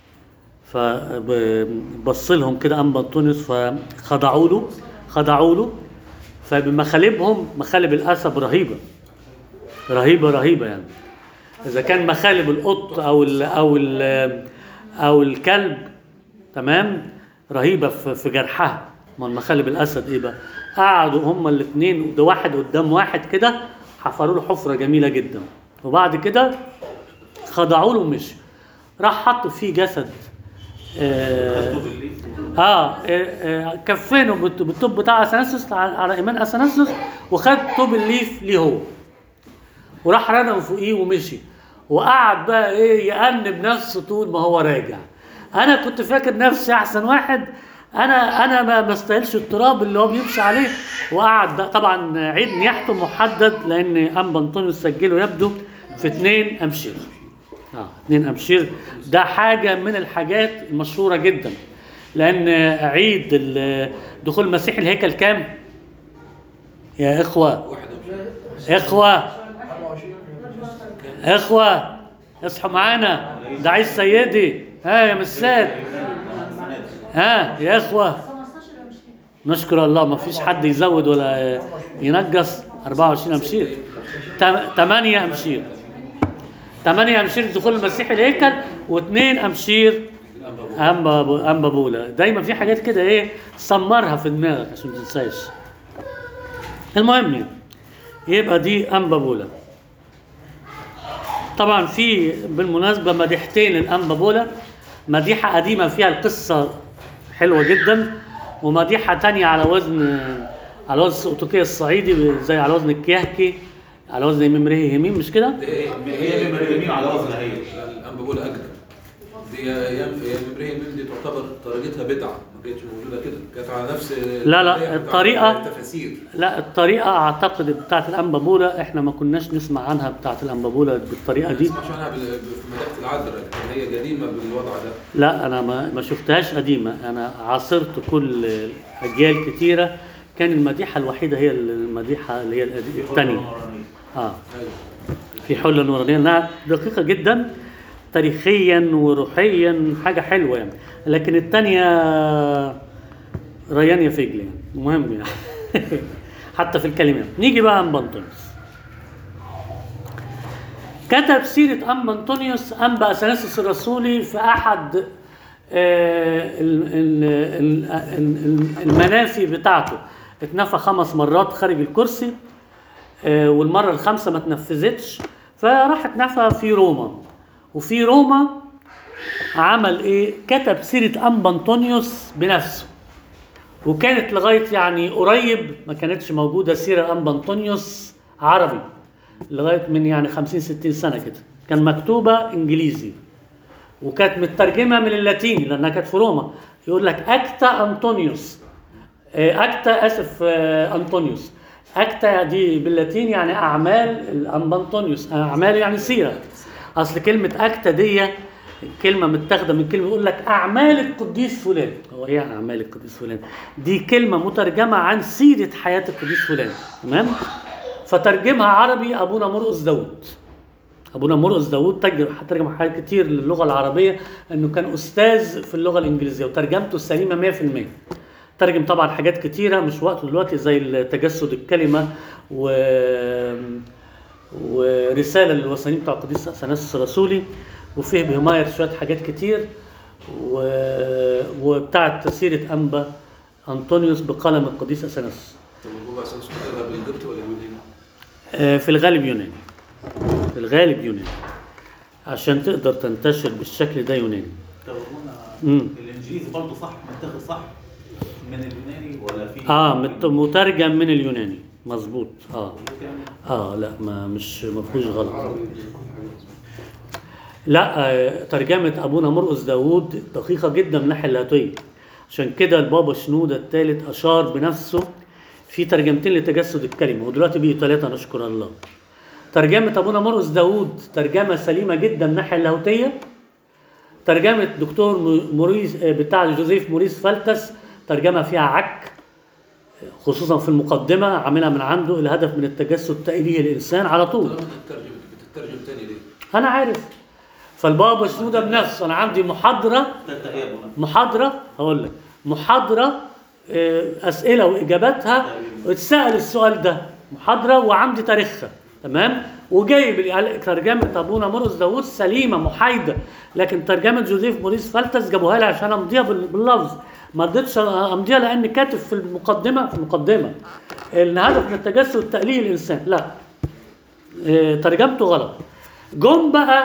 فبص لهم كده ام بطونس فخضعوا له خضعوا له فبمخالبهم مخالب الاسد رهيبه رهيبه رهيبه يعني اذا كان مخالب القط او ال او ال او الكلب تمام رهيبه في في جرحها ما المخالب الاسد ايه بقى قعدوا هما الاثنين ده واحد قدام واحد كده حفروا له حفره جميله جدا وبعد كده خضعوا له ومشي راح حطوا فيه جسد آه مكتوب الليف. اه آه، آه، كفنه بالط- بالطوب بتاع اثناسيوس على على ايمان اثناسيوس وخد طوب الليف ليه هو وراح رمى فوقيه ومشي وقعد بقى ايه يأنب نفسه طول ما هو راجع انا كنت فاكر نفسي احسن واحد انا انا ما بستاهلش التراب اللي هو بيمشي عليه وقعد بقى طبعا عيد نياحته محدد لان انبا انطونيوس سجله يبدو في اثنين امشير اه اثنين امشير ده حاجه من الحاجات المشهوره جدا لان عيد ال- دخول المسيح الهيكل كام يا اخوه واحدة اخوه اخوه اصحوا معانا ده عيد سيدي ها يا مساد ها يا اخوه 15 مش كده نشكر الله ما فيش حد يزود ولا ينقص 24 امشير 8 امشير 8 امشير دخول المسيح الهيكل واثنين امشير انبا انبا بولا دايما في حاجات كده ايه سمرها في دماغك عشان ما تنساش المهم يعني يبقى دي انبا بولا طبعا في بالمناسبه مديحتين الانبا بولا مديحه قديمه فيها القصه حلوه جدا ومديحه تانية على وزن على وزن السقطوكيه الصعيدي زي على وزن الكيهكي على وزن ممريه يمين مش كده؟ دي ايه هي من اليمين على وزن هي الانبا بقول اجدد دي ايام ايام ابراهيم دي تعتبر درجتها بدعه ما كانتش موجوده كده كانت على نفس لا، لا، الطريقة بتاعت الطريقة- التفاسير لا الطريقه اعتقد بتاعت الانبابولا احنا ما كناش نسمع عنها بتاعت الانبابولا بالطريقه ما دي تسمعش عنها بال- في مدينه العذراء لكن هي قديمه بالوضع ده لا انا ما ما شفتهاش قديمه انا عاصرت كل اجيال كتيره كان المديحه الوحيده هي المديحه اللي هي الثانيه اه ايوه في حلة نورانية انها دقيقة جدا تاريخيا وروحيا حاجة حلوة يعني لكن الثانية ريان يا فجل يعني مهم يعني حتى في الكلمات نيجي بقى أنبا أنطونيوس كتب سيرة أنبا أنطونيوس أنبا أثناسيوس الرسولي في أحد آه، ال- ال- ال- ال- المنافي بتاعته اتنفى خمس مرات خارج الكرسي آه، والمرة الخامسة ما تنفذتش فراح اتنفى في روما وفي روما عمل ايه كتب سيرة أنبا أنطونيوس بنفسه وكانت لغاية يعني قريب ما كانتش موجودة سيرة أنبا أنطونيوس عربي لغاية من يعني 50 60 سنة كده كان مكتوبة إنجليزي وكانت مترجمة من اللاتيني لأنها كانت في روما يقول لك أكتا أنطونيوس آه، أكتا آسف آه، أنطونيوس أكتا دي باللاتيني يعني أعمال الأنبا أنطونيوس أعمال يعني سيرة أصل كلمة أكتا دي كلمة متاخدة من كلمة يقول لك أعمال القديس فلان هو إيه أعمال القديس فلان؟ دي كلمة مترجمة عن سيرة حياة القديس فلان تمام؟ فترجمها عربي أبونا مرقس داود ابونا مرقس داوود ترجم ترجم حاجات كتير للغه العربيه انه كان استاذ في اللغه الانجليزيه وترجمته السليمه 100% ترجم طبعا حاجات كتيره مش وقته دلوقتي زي تجسد الكلمه و ورساله للوثنيين بتاع القديس اثناسيوس الرسولي وفيه بهماير شويه حاجات كتير و... وبتاعت سيره انبا انطونيوس بقلم القديس اثناسيوس طب الربع سنة كتبها بالقبط ولا باليوناني؟ آه، في الغالب يوناني في الغالب يوناني عشان تقدر تنتشر بالشكل ده يوناني طب هنا مم. الانجليزي برضه صح متاخد صح من اليوناني ولا في اه مت- مترجم من اليوناني مظبوط اه يعني اه لا ما مش ما فيهوش غلط لا آه، ترجمة أبونا مرقس داوود دقيقة جدا من الناحية اللاهوتية عشان كده البابا شنودة الثالث أشار بنفسه في ترجمتين لتجسد الكلمة ودلوقتي بقوا ثلاثة نشكر الله ترجمة أبونا مرقس داوود ترجمة سليمة جدا من الناحية اللاهوتية ترجمة دكتور م- موريس آه، بتاع جوزيف موريس فالتس ترجمة فيها عك خصوصا في المقدمة عاملها من عنده الهدف من التجسد تأليه الإنسان على طول طالما بتترجم بتترجم تاني ليه؟ انا عارف فالبابا شنودة بنفسه انا عندي محاضره تلاتة ايه يا ابونا؟ محاضره هقول لك محاضره آه، اسئله واجاباتها اتسال السؤال ده محاضره وعندي تاريخها تمام وجايب ال- ترجمه ابونا مرقس داوود سليمه محايده لكن ترجمه جوزيف موريس فالتس جابوها لي عشان امضيها بال- باللفظ ما رضيتش امضيها لان كاتب في المقدمه في المقدمه ان هدف من التجسد تأليه الانسان لا آه، ترجمته غلط جم بقى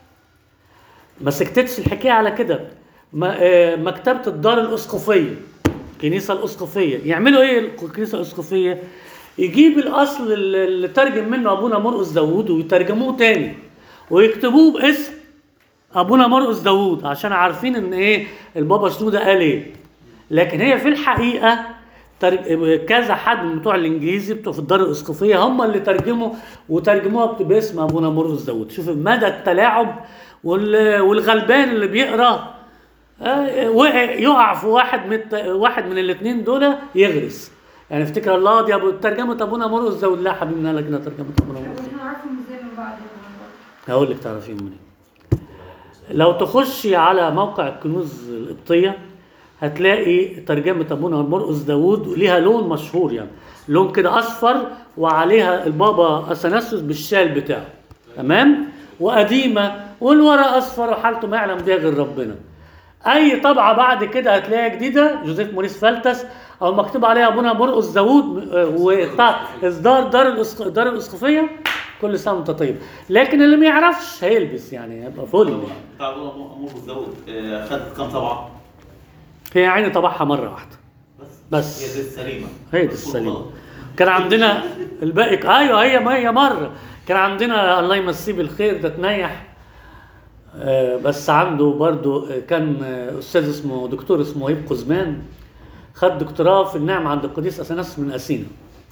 ما سكتتش الحكايه على كده ما- آه، مكتبه الدار الاسقفيه الكنيسه الاسقفيه يعملوا ايه الكنيسه الاسقفيه يجيب الاصل اللي اللي ترجم منه ابونا مرقس داوود ويترجموه تاني ويكتبوه باسم ابونا مرقس داوود عشان عارفين ان ايه البابا شنودة قال ايه لكن هي في الحقيقه تر- كذا حد من بتوع الانجليزي بتوع في الدار الاسقفيه هم اللي ترجموا وترجموها باسم ابونا مرقس داوود شوف مدى التلاعب وال- والغلبان اللي بيقرا آه، وقع يقع في واحد من الت- واحد من الاثنين دول يغرس يعني افتكر الله دي ابو ترجمه ابونا مرقس داوود لا حبيبي من قال لك إنها ترجمه ابونا مرقس واحنا نعرفهم ازاي من بعض الموضوع هقول لك تعرفين منين لو تخشي على موقع الكنوز القبطيه هتلاقي ترجمه ابونا مرقس داوود ليها لون مشهور يعني لون كده اصفر وعليها البابا اثناسيوس بالشال بتاعه تمام وقديمه والورق اصفر وحالته ما يعلم بيها غير ربنا اي طبعه بعد كده هتلاقيها جديده جوزيف موريس فالتس او مكتوب عليها ابونا مرقس داوود آه، وبتاع اصدار دار الأسق... دار الاسقفيه كل سنه وانت طيب لكن اللي ما يعرفش هيلبس يعني هيبقى فل يعني. بتاع ابونا مرقس داوود آه، خد كام طبعه؟ هي عيني طبعها مره واحده بس بس. هي دي السليمه هي دي السليمه كان عندنا الباقي ايوه هي ما هي مره كان عندنا الله يمسيه بالخير ده تنيح آه، بس عنده برضو آه، كان آه، استاذ اسمه دكتور اسمه وهيب قزمان خد دكتوراه في النعم عند القديس اثناس من اثينا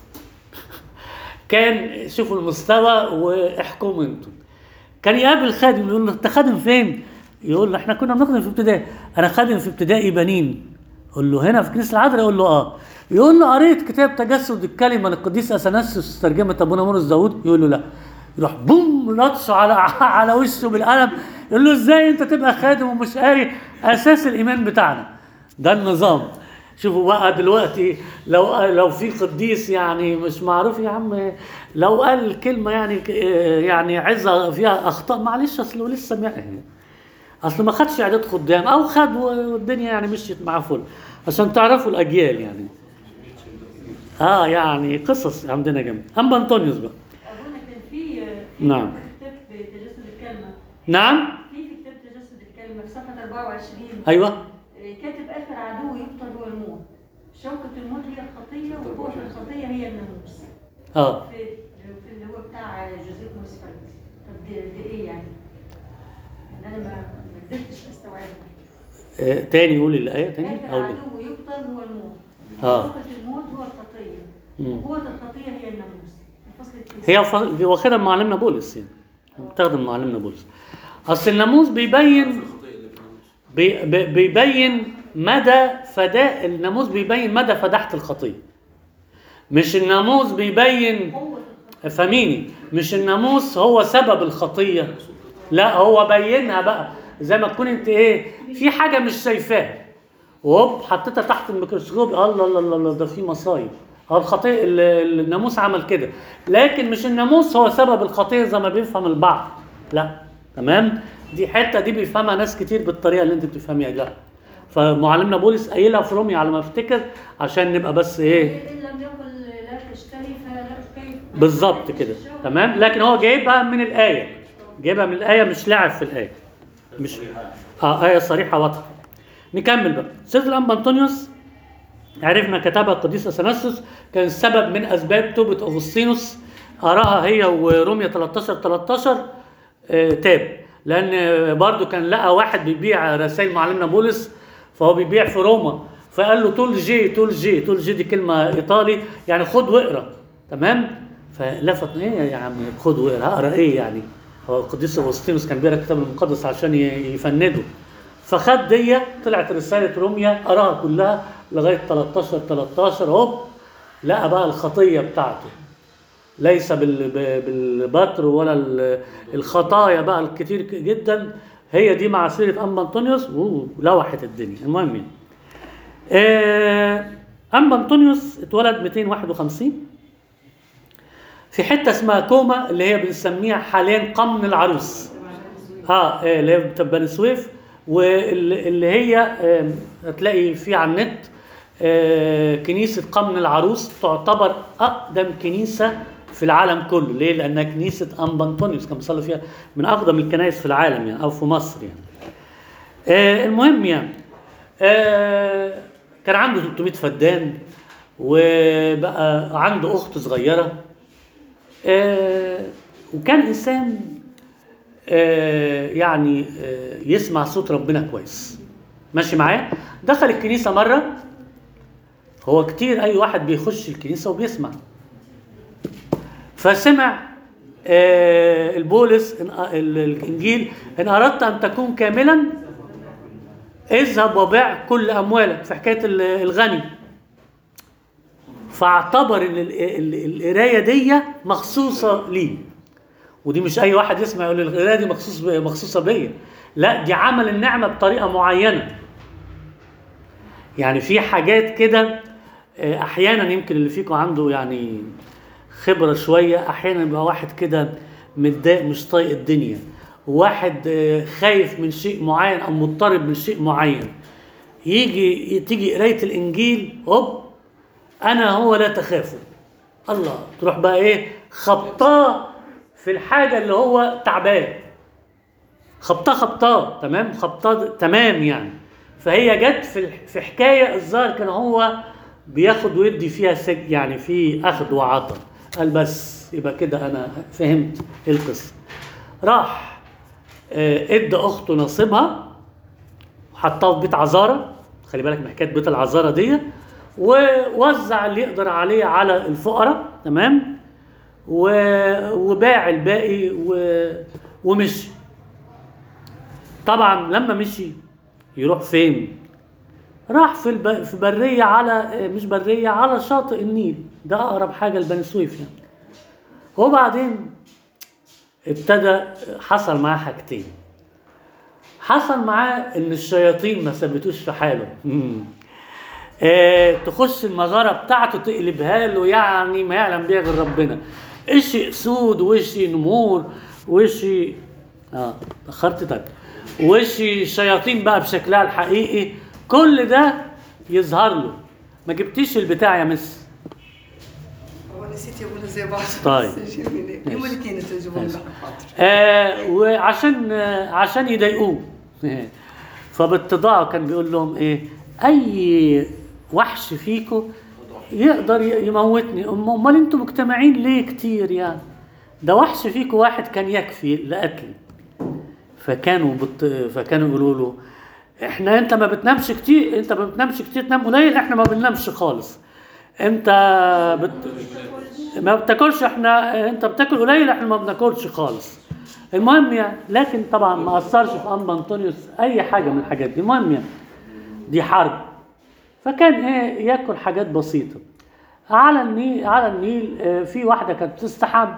كان شوفوا المستوى واحكموا انتم كان يقابل خادم يقول له انت خادم فين؟ يقول له احنا كنا بنخدم في ابتدائي انا خادم في ابتدائي بنين يقول له هنا في كنيسه العذراء يقول له اه يقول له قريت كتاب تجسد الكلمه للقديس اثناسيوس ترجمه ابونا مرقس داوود يقول له لا يروح بوم لطشه على على وشه بالقلم يقول له ازاي انت تبقى خادم ومش قاري اساس الايمان بتاعنا ده النظام شوفوا بقى دلوقتي لو لو في قديس يعني مش معروف يا عم لو قال كلمه يعني ك- يعني عظه فيها اخطاء معلش اصله لسه يعني اصل ما خدش اعداد خدام او خد والدنيا يعني مشيت معاه فل عشان تعرفوا الاجيال يعني اه يعني قصص عندنا جنب اما انطونيوس بقى أظن كان في في نعم. كتاب تجسد الكلمة نعم في في كتاب تجسد الكلمة في صفحة 24 ايوه آه، كاتب آخر عدو يقتل هو الموت شوكة الموت هي الخطية وقوة الخطية هي الناموس اه في في اللي هو بتاع جوزيف موسفالد طب دي, دي إيه يعني؟ يعني أنا ما ما قدرتش أستوعبها آه، تاني قولي الايه تاني آخر او عدو يقتل هو الموت آه. شوكة الموت هو الخطية مم. وقوة الخطية هي الناموس الفصل التاسع هي ف- واخدها من معلمنا بولس يعني بتاخد من معلمنا بولس اصل الناموس بيبين الخطيئة اللي في الناموس. بي بي- بيبين مدى فداء الناموس بيبين مدى فداحة الخطية مش الناموس بيبين قوة افهميني مش الناموس هو سبب الخطيه لا هو بينها بقى زي ما تكون انت ايه في حاجه مش شايفاها وهوب حطيتها تحت الميكروسكوب الله الله الله, الله ده في مصايب اه الخطيه ال- ال- الناموس عمل كده لكن مش الناموس هو سبب الخطيه زي ما بيفهم البعض لا تمام دي حته دي بيفهمها ناس كتير بالطريقه اللي انت بتفهميها لا فمعلمنا بولس قايلها في روميا على ما افتكر عشان نبقى بس ايه إن لم يقل لا تشتري فلا تشتري بالظبط كده تمام لكن هو جايبها من الايه جايبها من الايه مش لاعب في الايه مش اه ايه صريحه واضحه نكمل بقى سيد الانبا انطونيوس عرفنا كتبها القديس اثناسيوس كان سبب من اسباب توبه اغسطينوس قراها هي وروميا 13 13 آه تاب لان برضو كان لقى واحد بيبيع رسائل معلمنا بولس فهو بيبيع في روما فقال له تول جي تول جي تول جي دي كلمه ايطالي يعني خد واقرا تمام فلفت ايه يا عم خد واقرا اقرا ايه يعني هو القديس اغسطينوس كان بيقرا الكتاب المقدس عشان ي- يفنده فخد دي طلعت رساله روميا قراها كلها لغايه 13 13 هوب لقى بقى الخطيه بتاعته ليس بال- ب- بالبتر ولا ال- الخطايا بقى الكتير جدا هي دي مع سيره اما انطونيوس ولوحت الدنيا المهم يعني. آه، اما انطونيوس اتولد 251 في حته اسمها كوما اللي هي بنسميها حاليا قمن العروس اه آه، اللي هي بتاع بني سويف واللي اللي هي آه، هتلاقي في على النت آه، كنيسه قمن العروس تعتبر اقدم كنيسه في العالم كله ليه؟ لانها كنيسه انبا انطونيوس كان بيصلي فيها من اقدم الكنائس في العالم يعني او في مصر يعني. آه، المهم يعني آه، كان عنده 300 فدان وبقى عنده اخت صغيره آه، وكان انسان آه، يعني آه، يسمع صوت ربنا كويس ماشي معايا دخل الكنيسه مره هو كتير اي واحد بيخش الكنيسه وبيسمع فسمع آه، البولس إن- ال- الانجيل ان اردت ان تكون كاملا اذهب وبيع كل اموالك في حكايه ال- الغني فاعتبر ان ال- ال- القرايه دي مخصوصه ليه ودي مش اي واحد يسمع يقول القرايه دي مخصوص ب- مخصوصه بيا لا دي عمل النعمه بطريقه معينه يعني في حاجات كده آه، احيانا يمكن اللي فيكم عنده يعني خبره شويه احيانا يبقى واحد كده متضايق مش طايق الدنيا واحد آه، خايف من شيء معين او مضطرب من شيء معين يجي تيجي قرايه الانجيل هوب انا هو لا تخافوا الله تروح بقى ايه خبطاه في الحاجه اللي هو تعبان خبطاه خبطاه تمام خبطاه تمام يعني فهي جت في الح- في حكايه الظاهر كان هو بياخد ويدي فيها سج يعني في اخذ وعطاء قال بس يبقى كده انا فهمت ايه القصه راح آه، ادى اخته نصيبها وحطها في بيت عذاره خلي بالك من حكايه بيت العذاره دي ووزع اللي يقدر عليه على الفقراء تمام و- وباع الباقي و... ومشي طبعا لما مشي يروح فين راح في الب... في بريه على مش بريه على شاطئ النيل ده اقرب حاجه لبني سويف يعني وبعدين ابتدى حصل معاه حاجتين حصل معاه ان الشياطين ما سابتوش في حاله مم. آه تخش المغاره بتاعته تقلبها له يعني ما يعلم بيها غير ربنا اشي اسود وشي نمور وشي اه اخرت طيب وشي شياطين بقى بشكلها الحقيقي كل ده يظهر له ما جبتيش البتاع يا مس هو نسيت يقولها زي بعض طيب. بس جميلة. يوم اللي كانت تجيبهم ماشي. لها حاضر آه وعشان آه عشان يضايقوه فباتضاعه كان بيقول لهم ايه اي وحش فيكم يقدر ي- يموتني أم- امال انتوا مجتمعين ليه كتير يعني ده وحش فيكم واحد كان يكفي لقتلي فكانوا بت... فكانوا يقولوا له احنا انت ما بتنامش كتير انت ما بتنامش كتير تنام قليل احنا ما بننامش خالص انت بت... ما بتاكلش احنا انت بتاكل قليل احنا ما بناكلش خالص المهم يعني لكن طبعا ما اثرش في انبا انطونيوس اي حاجه من الحاجات دي المهم يعني دي حرب فكان ايه ياكل حاجات بسيطه على النيل على النيل آه، في واحده كانت بتستحمى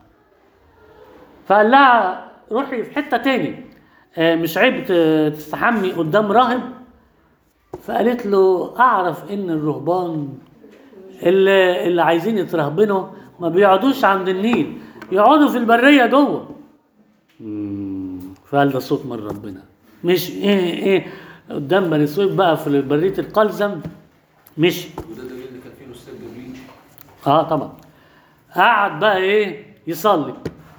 فقال لها روحي في حته تاني آه، مش عيب ت- تستحمي قدام راهب فقالت له اعرف ان الرهبان اللي, اللي عايزين يترهبنوا ما بيقعدوش عند النيل يقعدوا في البريه جوه مم، فقال ده صوت من ربنا مش ايه ايه قدام بني سويف بقى في بريه القلزم مشي وده دليل ان كان في استاذ جبريل اه طبعا قعد بقى ايه يصلي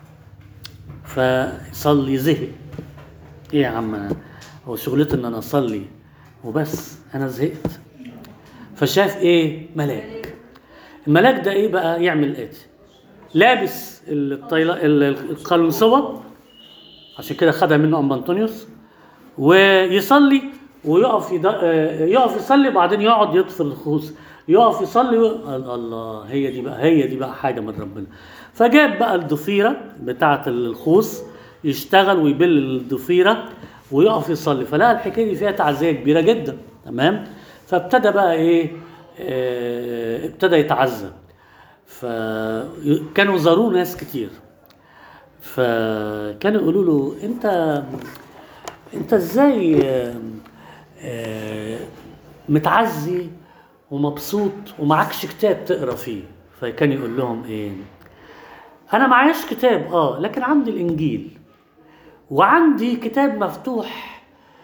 فيصلي زهق ايه يا عم أنا- هو شغلتي ان انا اصلي وبس انا زهقت فشاف ايه ملاك الملاك ده ايه بقى يعمل الاتي لابس الطيلة ال- القلنسوة عشان كده خدها منه ام انطونيوس ويصلي ويقف يد... آه، يقف يصلي وبعدين يقعد يطفي الخوص يقف يصلي و... الله هي دي بقى هي دي بقى حاجه من ربنا فجاب بقى الضفيره بتاعه الخوص يشتغل ويبل الضفيره ويقف يصلي فلقى الحكايه دي فيها تعزيه كبيره جدا تمام فابتدى بقى ايه آه ابتدى يتعزى فكانوا زاروه ناس كتير فكانوا يقولوا له انت انت ازاي آه، آه، متعزي ومبسوط ومعكش كتاب تقرا فيه فكان يقول لهم ايه انا معيش كتاب اه لكن عندي الانجيل وعندي كتاب مفتوح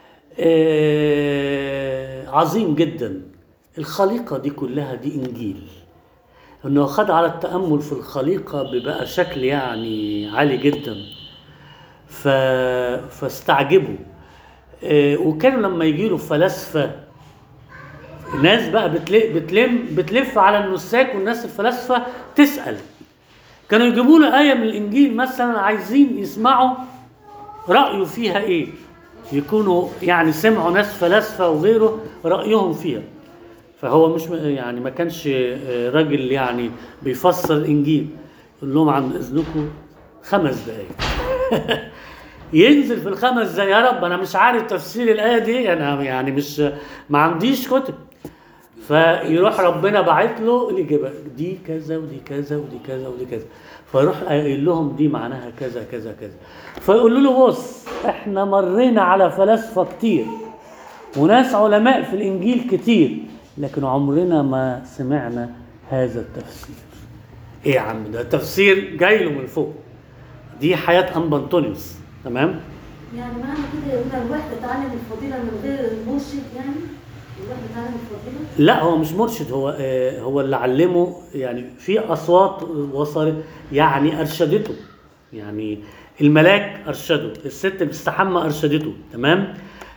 آه، عظيم جدا الخليقه دي كلها دي انجيل انه خد على التامل في الخليقه ببقى شكل يعني عالي جدا ف... فاستعجبوا آه، وكانوا لما يجيله فلاسفه ناس بقى بتل... بتلم بتلف على النساك والناس الفلاسفه تسال كانوا يجيبوا له ايه من الانجيل مثلا عايزين يسمعوا رايه فيها ايه يكونوا يعني سمعوا ناس فلاسفه وغيره رايهم فيها فهو مش م- يعني ما كانش آه، راجل يعني بيفسر الانجيل يقول لهم عن اذنكم خمس دقائق ينزل في الخمس دقايق يا رب انا مش عارف تفسير الايه دي انا يعني مش ما عنديش كتب فيروح ربنا باعت له الاجابه دي كذا ودي كذا ودي كذا ودي كذا فيروح قايل لهم دي معناها كذا كذا كذا فيقولوا له بص احنا مرينا على فلاسفه كتير وناس علماء في الانجيل كتير لكن عمرنا ما سمعنا هذا التفسير ايه يا عم ده تفسير جاي له من فوق دي حياه انبا انطونيوس تمام يعني معنى كده يبقى الواحد يتعلم الفضيلة من غير المرشد يعني الواحد يتعلم الفضيلة لا هو مش مرشد هو آه، هو اللي علمه يعني في اصوات وصلت يعني ارشدته يعني الملاك ارشده الست بتستحمى ارشدته تمام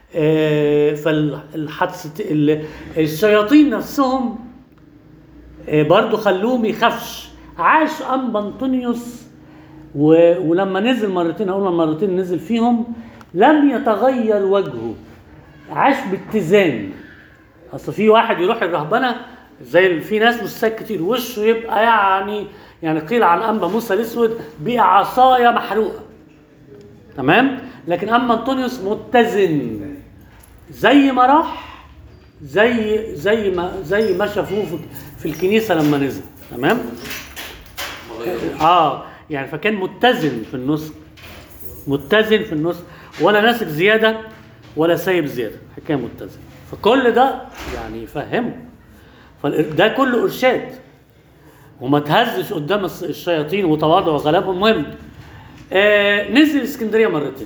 فالحادثه الشياطين نفسهم آه، برضو خلوه ما يخافش عاش انبا انطونيوس و... ولما نزل مرتين اول مرتين نزل فيهم لم يتغير وجهه عاش باتزان اصل في واحد يروح الرهبنه زي في ناس مساك كتير وشه يبقى يعني يعني قيل عن انبا موسى الاسود بعصايه محروقه تمام لكن اما انطونيوس متزن زي ما راح زي زي ما زي ما شافوه في- في الكنيسه لما نزل تمام ما غيروش اه يعني فكان متزن في النص متزن في النص ولا ناسك زياده ولا سايب زياده حكايه متزن فكل ده يعني يفهمه فده كله ارشاد وما تهزش قدام الس- الشياطين وتواضع وغلبهم مهم آه نزل اسكندريه مرتين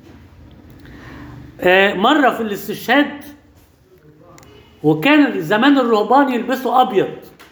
آه مره في الاستشهاد وكان زمان الرهبان يلبسوا ابيض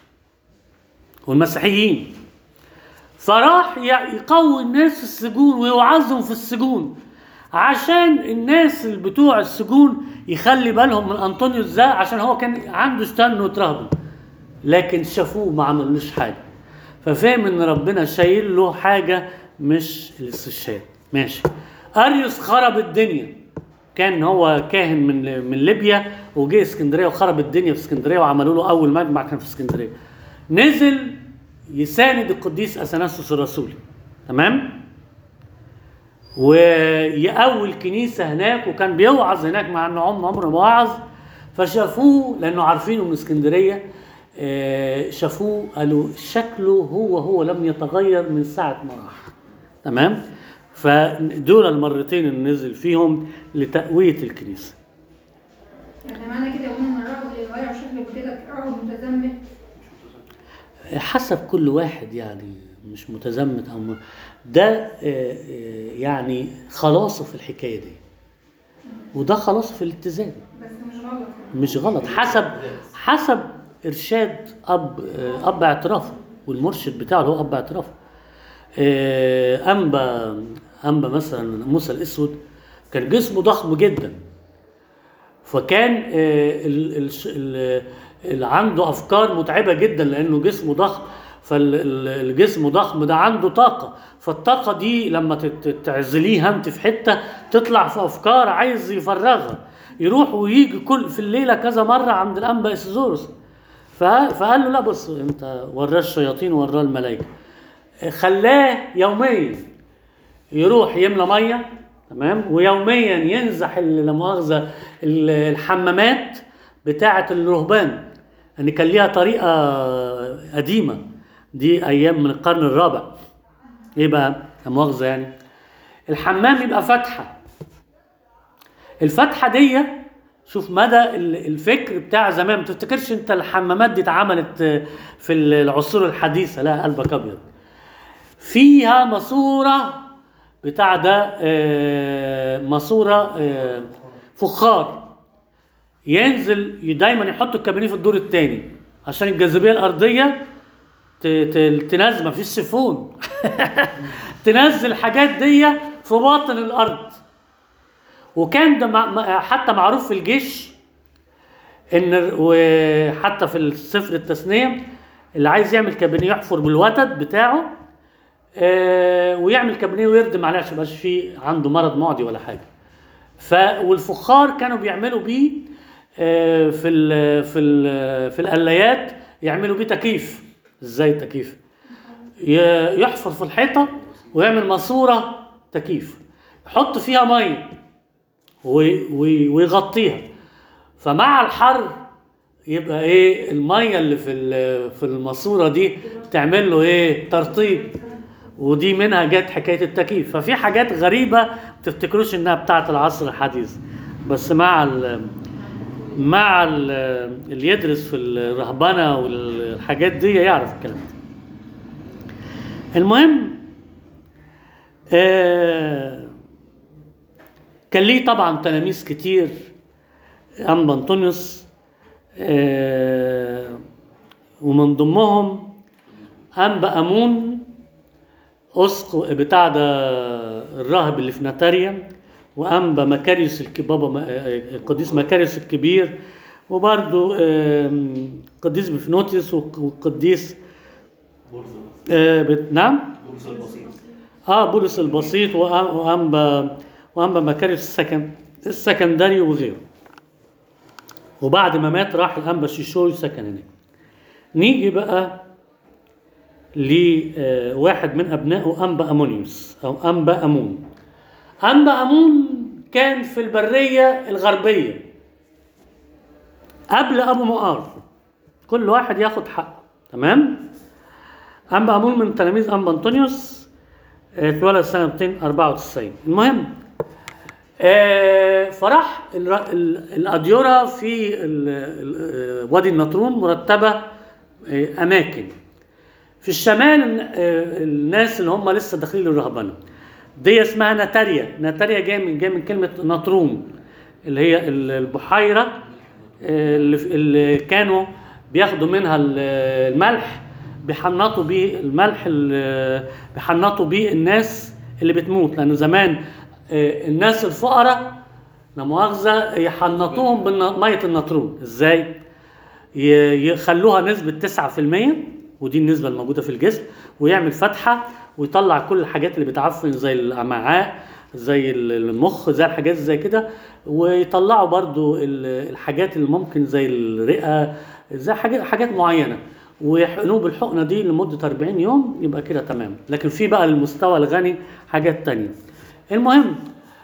والمسيحيين فراح ي- يقوي الناس في السجون ويوعظهم في السجون عشان الناس اللي بتوع السجون يخلي بالهم من انطونيوس ده عشان هو كان عنده اشتهى انه يترهبن لكن شافوه ما عملوش حاجه ففهم ان ربنا شايل له حاجه مش الاستشهاد ماشي اريوس خرب الدنيا كان هو كاهن من من ليبيا وجه اسكندريه وخرب الدنيا في اسكندريه وعملوا له اول مجمع كان في اسكندريه نزل يساند القديس اثناسوس الرسولي تمام ويأول كنيسة هناك وكان بيوعظ هناك مع انه عمره عمره ما وعظ فشافوه لانه عارفينه من اسكندرية آه، شافوه قالوا شكله هو هو لم يتغير من ساعة ما راح تمام فدول المرتين اللي نزل فيهم لتقوية الكنيسة يعني معنى كده يقول ان الرجل اللي غير شكله كده رجل متزمت حسب كل واحد يعني مش متزمت او م... ده آه، آه، يعني خلاصه في الحكايه دي وده خلاصه في الاتزان بس مش غلط مش غلط حسب حسب ارشاد اب آه، اب اعترافه والمرشد بتاعه اللي هو اب اعترافه آه، انبا انبا مثلا موسى الاسود كان جسمه ضخم جدا فكان آه، ال- ال- ال- اللي عنده افكار متعبه جدا لانه جسمه ضخم فالجسم ضخم ده عنده طاقه فالطاقه دي لما تت- تعزليها انت في حته تطلع في افكار عايز يفرغها يروح ويجي كل في الليله كذا مره عند الانبا اسيزوروس ف- فقال له لا بص انت وراه الشياطين وراه الملائكه خلاه يوميا يروح يملى ميه تمام ويوميا ينزح ال- لا مؤاخذه ال- الحمامات بتاعه الرهبان ان كان ليها طريقه قديمه دي ايام من القرن الرابع ايه بقى لا مؤاخذه يعني الحمام يبقى فتحه الفتحه دي شوف مدى ال- الفكر بتاع زمان ما تفتكرش انت الحمامات دي اتعملت في العصور الحديثه لا قلبك ابيض فيها ماسوره بتاع ده آه، ماسوره آه، فخار ينزل دايما يحط الكابينيه في الدور الثاني عشان الجاذبيه الارضيه ت- ت- تنزل مفيش سيفون تنزل الحاجات دي في باطن الارض وكان ده مع- مع- حتى معروف في الجيش ان ال- وحتى في السفر التثنيه اللي عايز يعمل كابينيه يحفر بالوتد بتاعه آه، ويعمل كابينيه ويردم عليه عشان ميبقاش فيه عنده مرض معدي ولا حاجه ف والفخار كانوا بيعملوا بيه آه، في ال في ال في القلايات يعملوا بيه تكييف ازاي التكييف ي- يحفر في الحيطه ويعمل ماسوره تكييف يحط فيها ميه وي- وي- ويغطيها فمع الحر يبقى ايه الميه اللي في ال- في الماسوره دي تعمل له ايه ترطيب ودي منها جت حكايه التكييف ففي حاجات غريبه ما تفتكروش انها بتاعه العصر الحديث بس مع ال مع ال اللي يدرس في الرهبنه والحاجات دي يعرف الكلام ده المهم آه كان ليه طبعا تلاميذ كتير أنبا أنطونيوس آه ومن ضمنهم أنبا أمون أسق بتاع ده الراهب اللي في ناتاريا وأنبا مكاريوس الكبابا القديس مكاريوس الكبير وبرضو آم، قديس بفنوتيوس والقديس آه بت- نعم بولس البسيط اه بولس البسيط وأ- وانبا وانبا مكاريوس السكن السكندري وغيره وبعد ما مات راح الانبا شيشوي سكن هناك نيجي بقى لواحد من ابنائه انبا امونيوس او انبا امون انبا امون كان في البريه الغربيه قبل ابو مقار كل واحد ياخد حقه تمام انبا امون من تلاميذ انبا انطونيوس آه، اتولد سنه 294 المهم آه، فراح الر- ال- الاديره في ال- ال- آه، وادي النطرون مرتبه آه، اماكن في الشمال آه، الناس اللي هم لسه داخلين الرهبنه دي اسمها ناتاريا ناتاريا جايه من جايه من كلمه نطرون اللي هي ال- البحيره آه، اللي, اللي كانوا بياخدوا منها ال- الملح بيحنطوا بيه الملح ال- بيحنطوا بيه الناس اللي بتموت لان زمان آه، الناس الفقراء لا مؤاخذه يحنطوهم بميه النطرون ازاي؟ ي- يخلوها نسبة 9% ودي النسبة الموجودة في الجسم ويعمل فتحة ويطلع كل الحاجات اللي بتعفن زي الأمعاء زي المخ زي الحاجات زي كده ويطلعوا برضو ال- الحاجات اللي ممكن زي الرئة زي حاجات حاجات معينة ويحقنوه بالحقنة دي لمدة 40 يوم يبقى كده تمام لكن في بقى المستوى الغني حاجات تانية المهم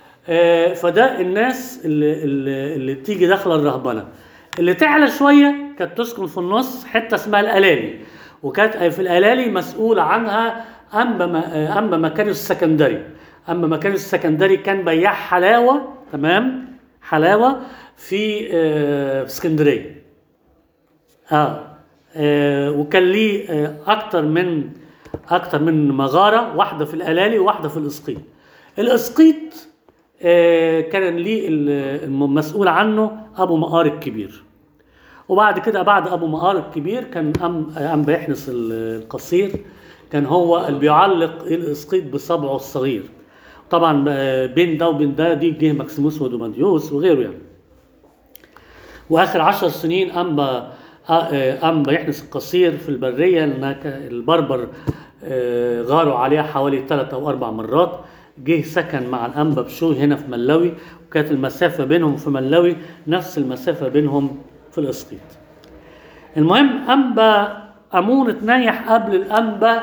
آه، فده الناس اللي, اللي, اللي تيجي داخله الرهبنه اللي تعلى شويه كانت تسكن في النص حته اسمها الالالي وكانت في الالالي مسؤول عنها اما ما اما مكانس السكندري اما مكانس السكندري كان بياع حلاوه تمام حلاوه في آه، في اسكندريه اه, آه وكان ليه آه اكتر من اكتر من مغاره واحده في الالالي وواحده في الاسقيط الاسقيط آه كان ليه ال- المسؤول عنه ابو مقار الكبير وبعد كده بعد ابو مقار الكبير كان ام ام بيحنس ال- القصير كان هو اللي بيعلق الاسقيط بصبعه الصغير طبعا آه، بين ده وبين ده دي جه ماكسيموس ودوماديوس وغيره يعني واخر عشر سنين انبا انبا يحنس القصير في البريه لان ك- البربر آه، غاروا عليها حوالي ثلاث او اربع مرات جه سكن مع الانبا بشوي هنا في ملاوي وكانت المسافه بينهم في ملاوي نفس المسافه بينهم في الاسقيط المهم انبا امون اتنيح قبل الانبا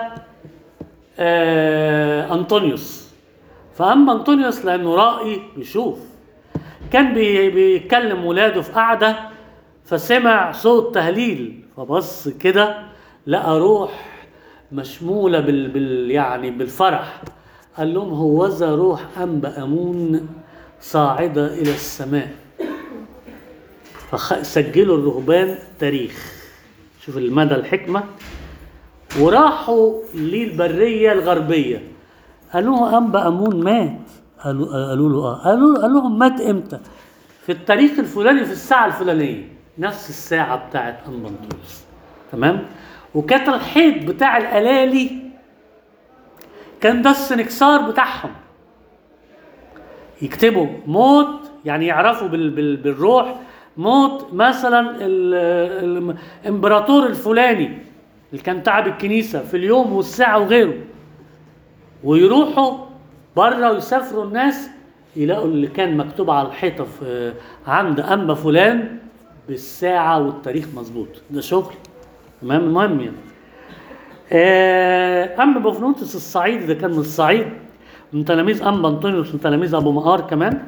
آه انطونيوس فاما انطونيوس لانه رائي بيشوف كان بي بيكلم ولاده في قعده فسمع صوت تهليل فبص كده لقى روح مشموله بال, بال يعني بالفرح قال لهم هوذا روح انبا امون صاعده الى السماء فسجلوا الرهبان تاريخ شوف المدى الحكمه وراحوا للبريه الغربيه قالوا له انبا امون مات قالوا قالوا له اه قالوا قال لهم مات امتى في التاريخ الفلاني في الساعه الفلانيه نفس الساعه بتاعت انبا انطونيوس تمام وكانت الحيط بتاع الالالي كان ده السنكسار بتاعهم يكتبوا موت يعني يعرفوا بال بال بالروح موت مثلا ال- الامبراطور الفلاني اللي كان تعب الكنيسه في اليوم والساعه وغيره ويروحوا بره ويسافروا الناس يلاقوا اللي كان مكتوب على الحيطه في عند انبا فلان بالساعه والتاريخ مظبوط ده شغل تمام المهم يعني آه، اما بفنوتس الصعيدي ده كان من الصعيد من تلاميذ انبا انطونيوس من تلاميذ ابو مقار كمان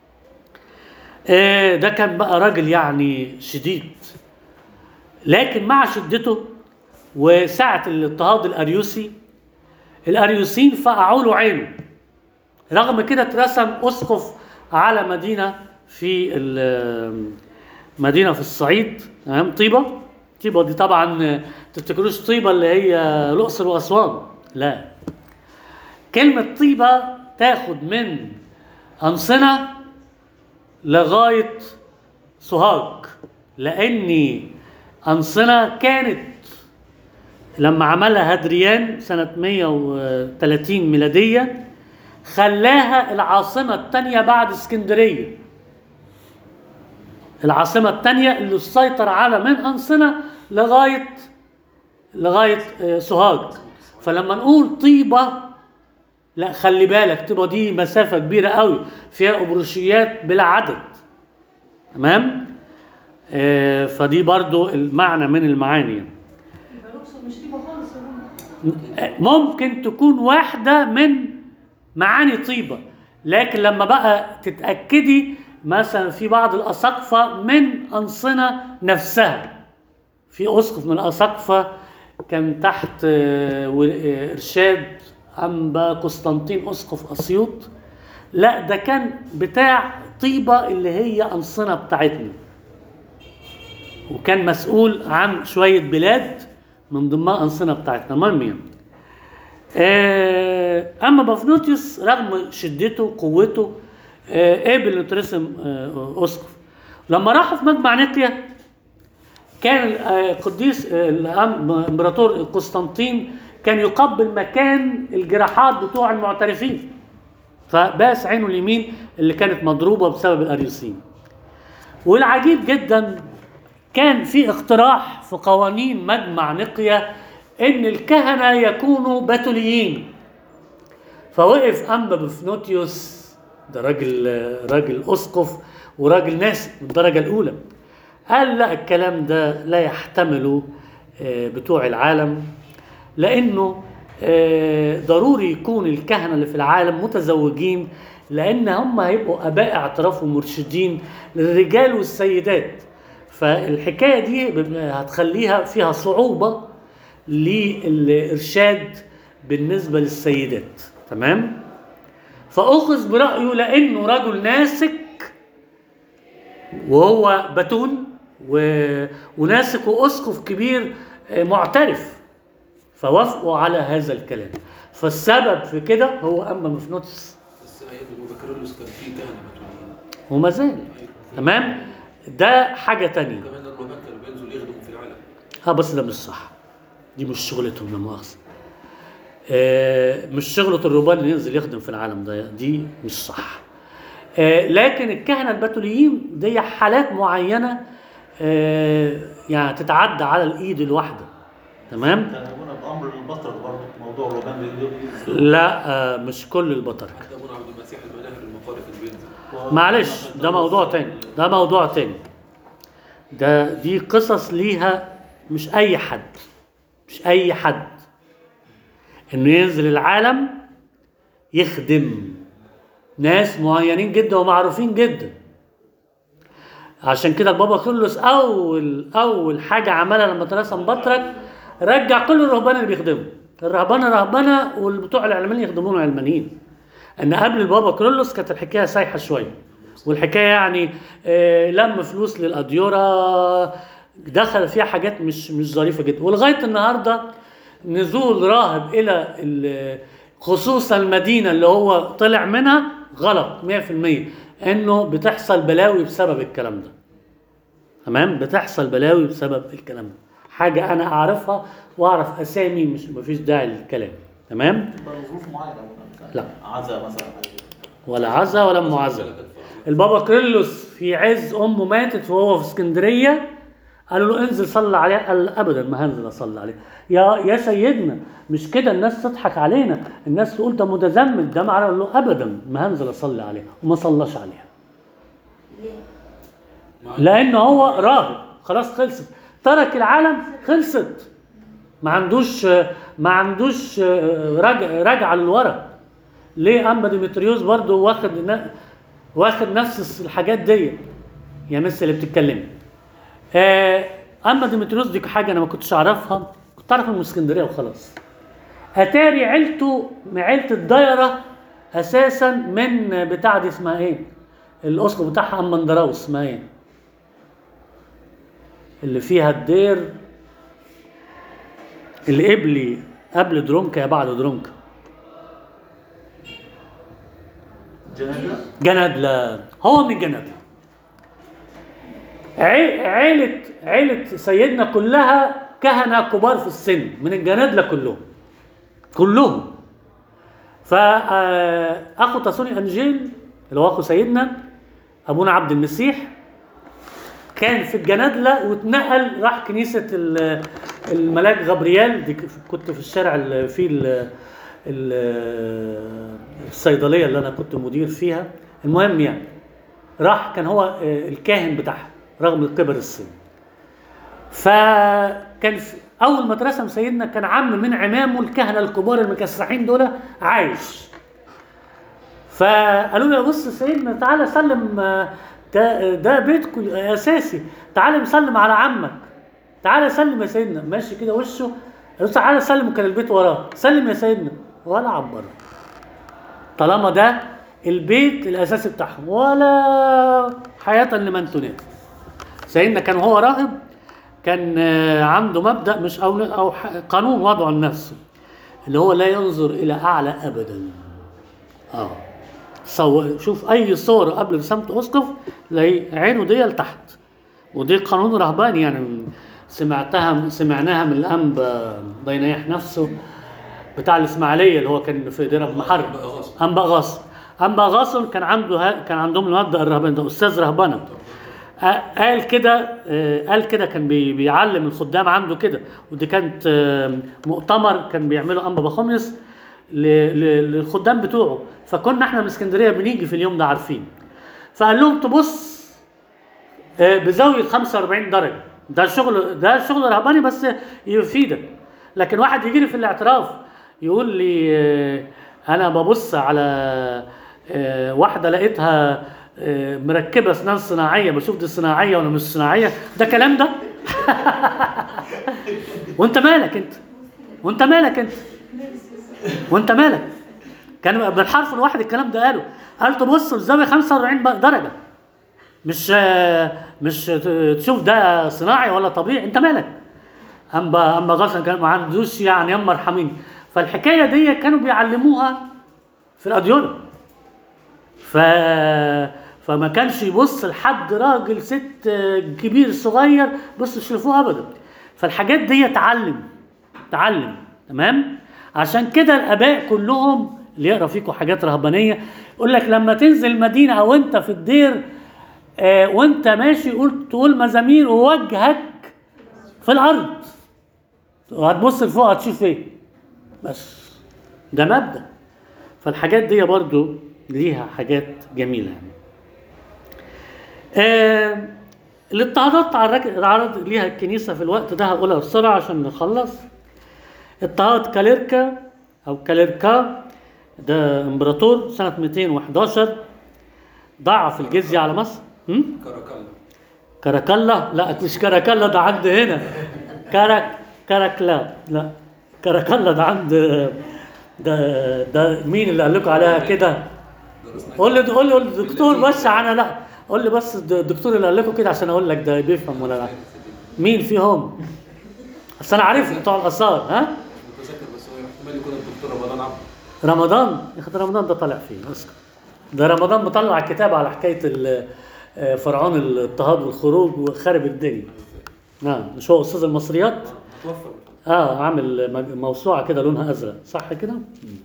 آه، ده كان بقى راجل يعني شديد لكن مع شدته وساعة الاضطهاد الأريوسي الأريوسيين فقعوا له عينه رغم كده اترسم أسقف على مدينة في ال- مدينة في الصعيد تمام طيبة طيبة دي طبعا تفتكروش طيبة اللي هي الأقصر وأسوان لا كلمة طيبة تاخد من أنصنة لغاية سوهاج لأن أنصنة كانت لما عملها هدريان سنة 130 ميلادية خلاها العاصمة الثانية بعد اسكندرية العاصمة الثانية اللي سيطر على من أنصنة لغاية لغاية آه، سوهاج فلما نقول طيبة لا خلي بالك طيبة دي مسافة كبيرة قوي فيها أبروشيات بلا عدد تمام آه، فدي برضو المعنى من المعاني يعني. يبقى الاقصر مش طيبه خالص يا رب. ممكن تكون واحدة من معاني طيبة لكن لما بقى تتأكدي مثلا في بعض الأساقفة من أنصنة نفسها في أسقف من الأساقفة كان تحت آه، و- آه، إرشاد أنبا قسطنطين أسقف أسيوط لا ده كان بتاع طيبة اللي هي أنصنة بتاعتنا وكان مسؤول عن شوية بلاد من ضمنها أنصنة بتاعتنا المهم يعني آه، اما بافنوتيوس رغم شدته وقوته آه، قبل انه يترسم آه، اسقف لما راحوا في مجمع نيقيا كان آه، قديس آه، الامبراطور قسطنطين كان يقبل مكان الجراحات بتوع المعترفين فباس عينه اليمين اللي كانت مضروبه بسبب الاريوسيين والعجيب جدا كان في اقتراح في قوانين مجمع نقيا ان الكهنه يكونوا بتوليين فوقف انبا بفنوتيوس ده راجل راجل اسقف وراجل ناس من الدرجه الاولى قال لا الكلام ده لا يحتمله آه، بتوع العالم لانه آه، ضروري يكون الكهنه اللي في العالم متزوجين لان هم هيبقوا اباء اعتراف ومرشدين للرجال والسيدات فالحكايه دي بيبقى هتخليها فيها صعوبه للارشاد بالنسبه للسيدات تمام فاخذ برايه لانه رجل ناسك وهو بتون و... وناسك واسقف كبير آه، معترف فوافقوا على هذا الكلام فالسبب في كده هو اما مفنوتس بس ايام ابو بكرلس كان في كهنه متولين وما زال تمام ده حاجه تانية كمان الرومان كانوا بينزلوا يخدموا في العالم اه بس ده مش صح دي مش شغلتهم لا مؤاخذه آه مش شغلة الرهبان اللي ينزل يخدم في العالم ده دي مش صح آه لكن الكهنة البتوليين دي حالات معينة آه يعني تتعدى على الإيد الواحدة تمام كان ابونا بامر البطرك برضه موضوع الرومان بي- لا آه مش كل البطركة حتى ابونا عبد المسيح المناهر المقارئ كان بينزل معلش ده موضوع تاني ده موضوع تاني ده دي قصص ليها مش اي حد مش اي حد انه ينزل العالم يخدم ناس معينين جدا ومعروفين جدا عشان كده بابا كرولوس اول اول حاجه عملها لما ترسم بطرك رجع كل الرهبان اللي بيخدموا الرهبانه رهبانه والبتوع العلمانيين يخدمون علمانيين ان قبل البابا كرولوس كانت الحكايه سايحه شويه والحكايه يعني آه، لم فلوس للاديره دخل فيها حاجات مش مش ظريفه جدا ولغايه النهارده نزول راهب الى ال- خصوصا المدينه اللي هو طلع منها غلط 100% انه بتحصل بلاوي بسبب الكلام ده تمام بتحصل بلاوي بسبب الكلام ده حاجه انا اعرفها واعرف اسامي مش مفيش داعي للكلام تمام بقى ظروف معينه مثلا لا. عزاء مثلا ولا عزا ولا ام عزا البابا كريلوس في عز امه ماتت وهو في اسكندريه قالوا له انزل صلي عليها قال ابدا ما هنزل اصلي عليها يا يا سيدنا مش كده الناس تضحك علينا الناس تقول ده متزمت ده معناه قال له ابدا ما هنزل اصلي عليها وما صلاش عليها لان هو راهب خلاص خلصت ترك العالم خلصت ما عندوش ما عندوش رجع رجعه للورا ليه اما ديمتريوس برضو واخد ن- واخد نفس الحاجات دي يا مس اللي بتتكلمي آه اما ديمتريوس دي حاجه انا ما كنتش اعرفها كنت اعرف من اسكندريه وخلاص اتاري عيلته من عيله الدايره اساسا من بتاع دي اسمها ايه الاسقف بتاعها ام مندراوس اسمها ايه اللي فيها الدير اللي قبلي قبل درونكا يا بعد درونكا جنازه جندلة هو من جندلة عي- عيلة عيلة سيدنا كلها كهنة كبار في السن من الجنادلة كلهم كلهم فأخو تاسوني أنجيل اللي هو أخو سيدنا أبونا عبد المسيح كان في الجنادلة واتنقل راح كنيسة ال- الملاك غبريال دي ك- كنت في الشارع اللي فيه ال- ال- الصيدلية اللي أنا كنت مدير فيها المهم يعني راح كان هو آه، الكاهن بتاعها رغم كبر السن فكان في أول ما اترسم سيدنا كان عم من عمامه الكهنة الكبار المكسحين دول عايش فقالوا له بص سيدنا تعالى سلم آه، ده ده بيتكم اساسي تعالى مسلم على عمك تعالى سلم يا سيدنا ماشي كده وشه قالوا له تعالى سلم كان البيت وراه سلم يا سيدنا ولا عبره طالما ده البيت الاساسي بتاعهم ولا حياه لمن تناد سيدنا كان هو راهب كان آه، عنده مبدا مش او او ح- قانون وضعه لنفسه اللي هو لا ينظر الى اعلى ابدا اه صور شوف اي صور قبل رسامة اسقف تلاقي عينه دي لتحت ودي قانون رهباني يعني سمعتها سمعناها من الانبا ضينيح نفسه بتاع الاسماعيليه اللي هو كان في دير ابو محرم أنبا غاصب. انبا غاصب انبا غاصب كان عنده ها كان عندهم المبدا الرهباني ده استاذ رهبنه آه، قال كده آه، قال كده كان بي- بيعلم الخدام عنده كده ودي كانت آه، مؤتمر كان بيعمله انبا بخمس ل- ل- للخدام بتوعه فكنا احنا من اسكندريه بنيجي في اليوم ده عارفين فقال لهم تبص آه، بزاويه 45 درجه ده شغل ده شغل رهباني بس يفيدك لكن واحد يجي لي في الاعتراف يقول لي آه، انا ببص على آه، واحده لقيتها آه، مركبه اسنان صناعيه بشوف دي صناعيه ولا مش صناعيه ده كلام ده وانت مالك انت وانت مالك انت وانت مالك كان بالحرف الواحد الكلام ده قاله قال تبص الزاويه 45 بقى درجه مش آه، مش ت- تشوف ده صناعي ولا طبيعي انت مالك اما اما غصن كان ما عندوش يعني يما ارحميني فالحكايه دي كانوا بيعلموها في الاديره ف فما كانش يبص لحد راجل ست آه، كبير صغير بص يشرفوه ابدا فالحاجات دي تعلم تعلم تمام عشان كده الاباء كلهم اللي يقرا فيكم حاجات رهبانيه يقول لك لما تنزل مدينه او انت في الدير آه وانت ماشي قول تقول مزامير ووجهك في الارض وهتبص لفوق هتشوف ايه بس ده مبدا فالحاجات دي برضو ليها حاجات جميله يعني آه الاضطهادات تعرض تعرض ليها الكنيسه في الوقت ده هقولها بسرعه عشان نخلص اضطهاد كاليركا او كاليركا ده امبراطور سنه 211 ضعف الجزيه على مصر م? كاراكالا كاراكلا لا مش كاراكلا ده عند هنا كاراك كاراكلا لا كاراكلا ده عند ده ده مين اللي قال لكم عليها كده درسنا قول لي قول لي قول لي دكتور بس انا لا قول لي بس الدكتور اللي قال لكم كده عشان اقول لك ده بيفهم ولا لا مين فيهم اصل انا عارف بتوع الاثار ها متذكر بس هو احتمال يكون الدكتور رمضان عبد رمضان يا اخي ده رمضان ده طالع فيه اسكت ده رمضان مطلع كتاب على حكايه ال- آه، فرعون الاضطهاد والخروج وخرب الدنيا نعم مش هو استاذ المصريات توفى اه عامل مج- موسوعه كده لونها ازرق صح كده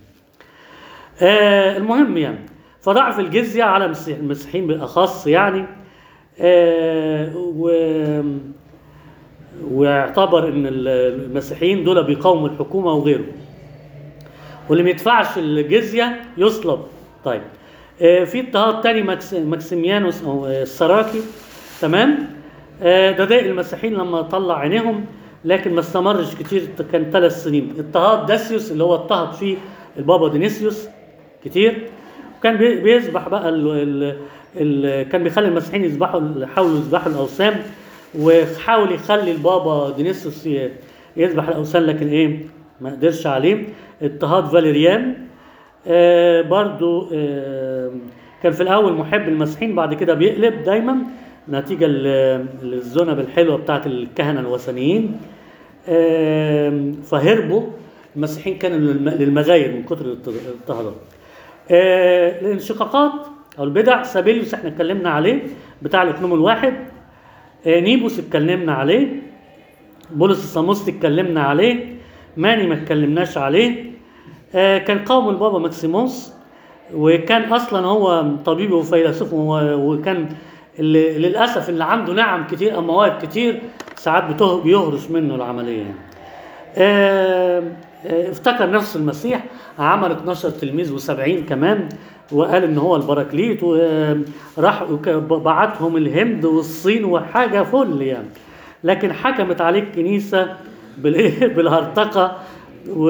آه المهم يعني فضعف الجزيه على المسيح- المسيحيين بالاخص يعني آه و واعتبر ان ال- المسيحيين دول بيقاوموا الحكومه وغيره واللي ما يدفعش الجزيه يصلب طيب آه، في اضطهاد تاني مكس- ماكسيميانوس او آه، السراكي تمام آه، ده ضايق المسيحيين لما طلع عينيهم لكن ما استمرش كتير كان ثلاث سنين اضطهاد داسيوس اللي هو اضطهد فيه البابا دينيسيوس كتير وكان بي- بيذبح بقى ال ال ال كان بيخلي المسيحيين يذبحوا يحاولوا يذبحوا الاوثان وحاول يخلي البابا دينيسيوس ي- يذبح الاوثان لكن ايه ما قدرش عليه اضطهاد فاليريان آه برضو آه كان في الاول محب المسيحيين بعد كده بيقلب دايما نتيجه ل- للذنب الحلوه بتاعت الكهنه الوثنيين آه فهربوا المسيحيين كانوا للم- للمغاير من كتر الاضط- الاضطهادات آه الانشقاقات او البدع سابيليوس احنا اتكلمنا عليه بتاع الاقنوم الواحد آه نيبوس اتكلمنا عليه بولس الصاموسي اتكلمنا عليه ماني ما اتكلمناش عليه آه، كان قوم البابا ماكسيموس وكان اصلا هو طبيب وفيلسوف و- وكان اللي للاسف اللي عنده نعم كتير او مواهب كتير ساعات بته- بيهرش منه العمليه يعني. آه، آه، افتكر نفسه المسيح عمل 12 تلميذ و70 كمان وقال ان هو البراكليت وراح وك- بعتهم الهند والصين وحاجه فل يعني لكن حكمت عليه الكنيسه بالايه بالهرطقه و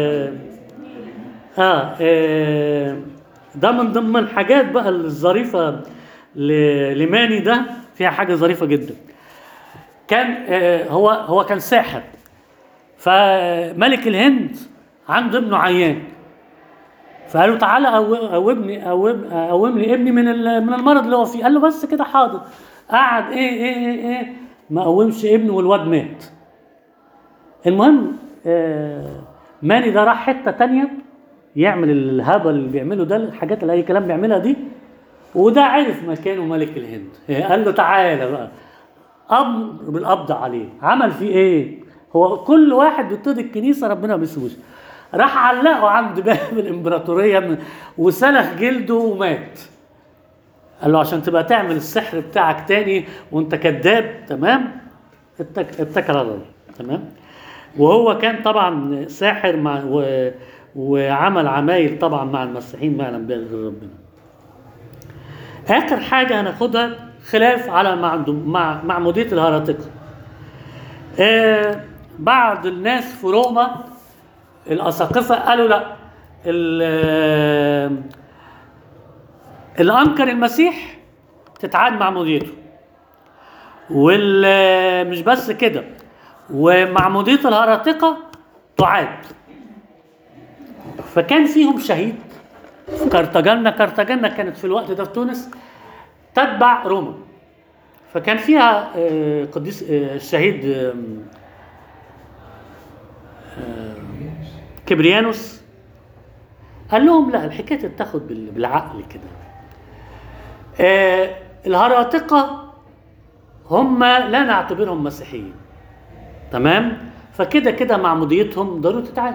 آه, اه ده من ضمن الحاجات بقى الظريفه ل- لماني ده فيها حاجه ظريفه جدا كان آه هو هو كان ساحر فملك الهند عنده ابنه عيان فقال له تعالى قو- قومني قوم قوم لي ابني من ال- من المرض اللي هو فيه قال له بس كده حاضر قعد ايه ايه ايه ايه ما قومش ابنه والواد مات المهم آه ماني ده راح حته تانية يعمل الهبل اللي بيعمله ده الحاجات اللي اي كلام بيعملها دي وده عرف مكانه ملك الهند قال له تعالى بقى امر بالقبض عليه عمل فيه ايه هو كل واحد بيطرد الكنيسه ربنا ما بيسيبوش راح علقه عند باب الامبراطوريه من- وسلخ جلده ومات قال له عشان تبقى تعمل السحر بتاعك تاني وانت كذاب تمام اتك- اتكل على الله تمام وهو كان طبعا ساحر مع و وعمل عمايل طبعا مع المسيحيين ما يعلم بها غير ربنا اخر حاجه هناخدها خلاف على معدو- مع معموديه الهرطقه آه بعض الناس في روما الاساقفه قالوا لا ال- اللي انكر المسيح تتعاد معموديته وال مش بس كده ومعمودية الهراطقة تعاد فكان فيهم شهيد في كرتاجنة كرتاجنة كانت في الوقت ده في تونس تتبع روما فكان فيها آه، قديس آه، الشهيد آم، آم، كبريانوس قال لهم لا الحكايه تتاخد بال- بالعقل كده آه، الهراطقه هم لا نعتبرهم مسيحيين تمام فكده كده معموديتهم ضروري تتعاد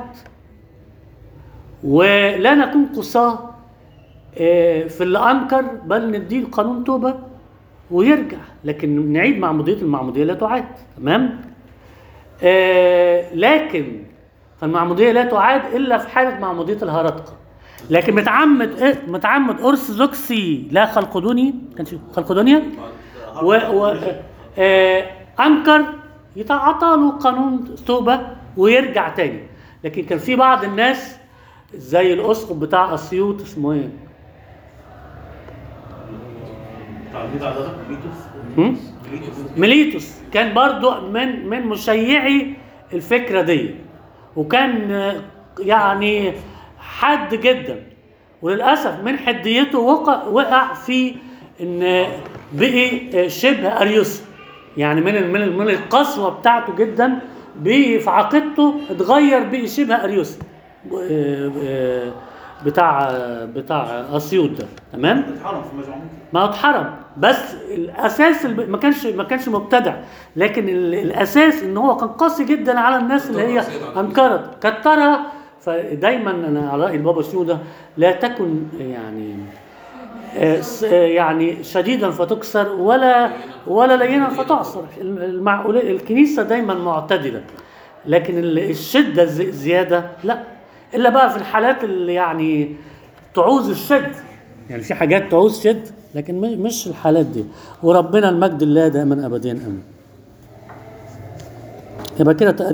ولا نكون قصاه آه، في اللي انكر بل نديه قانون توبه ويرجع لكن نعيد معموديه المعموديه لا تعاد تمام آه لكن فالمعموديه لا تعاد الا في حاله معموديه الهرطقه لكن متعمد إيه؟ متعمد ارثوذكسي لا خلقدوني كان شو خلقدونيا و, و آه انكر يتعطى له قانون توبه ويرجع تاني لكن كان في بعض الناس زي الاسقف بتاع اسيوط اسمه ايه؟ بتاع البيت عددك ميتوس هم؟ ميتوس ميليتوس كان برضو من من مشيعي الفكره دي وكان آه، يعني حاد جدا وللاسف من حديته وقع وقع في ان بقي آه، شبه اريوسي يعني من ال- من ال- من القسوه بتاعته جدا بقي في عقيدته اتغير بقي شبه اريوسي آه، آه، بتاع بتاع اسيوط ده تمام اتحرم في مجموعة ما هو اتحرم بس الاساس الب- ما كانش ما كانش مبتدع لكن ال- الاساس ان هو كان قاسي جدا على الناس اللي هي انكرت كترها فدايما انا على راي البابا شنودة لا تكن يعني آه، س- آه، يعني شديدا فتكسر ولا ولا لينا فتعصر المعقول الكنيسه دايما معتدله لكن ال- الشده الز- زياده لا الا بقى في الحالات اللي يعني تعوز الشد يعني في حاجات تعوز شد لكن م- مش الحالات دي وربنا المجد الله دائما ابديا امين يبقى كده تقريبا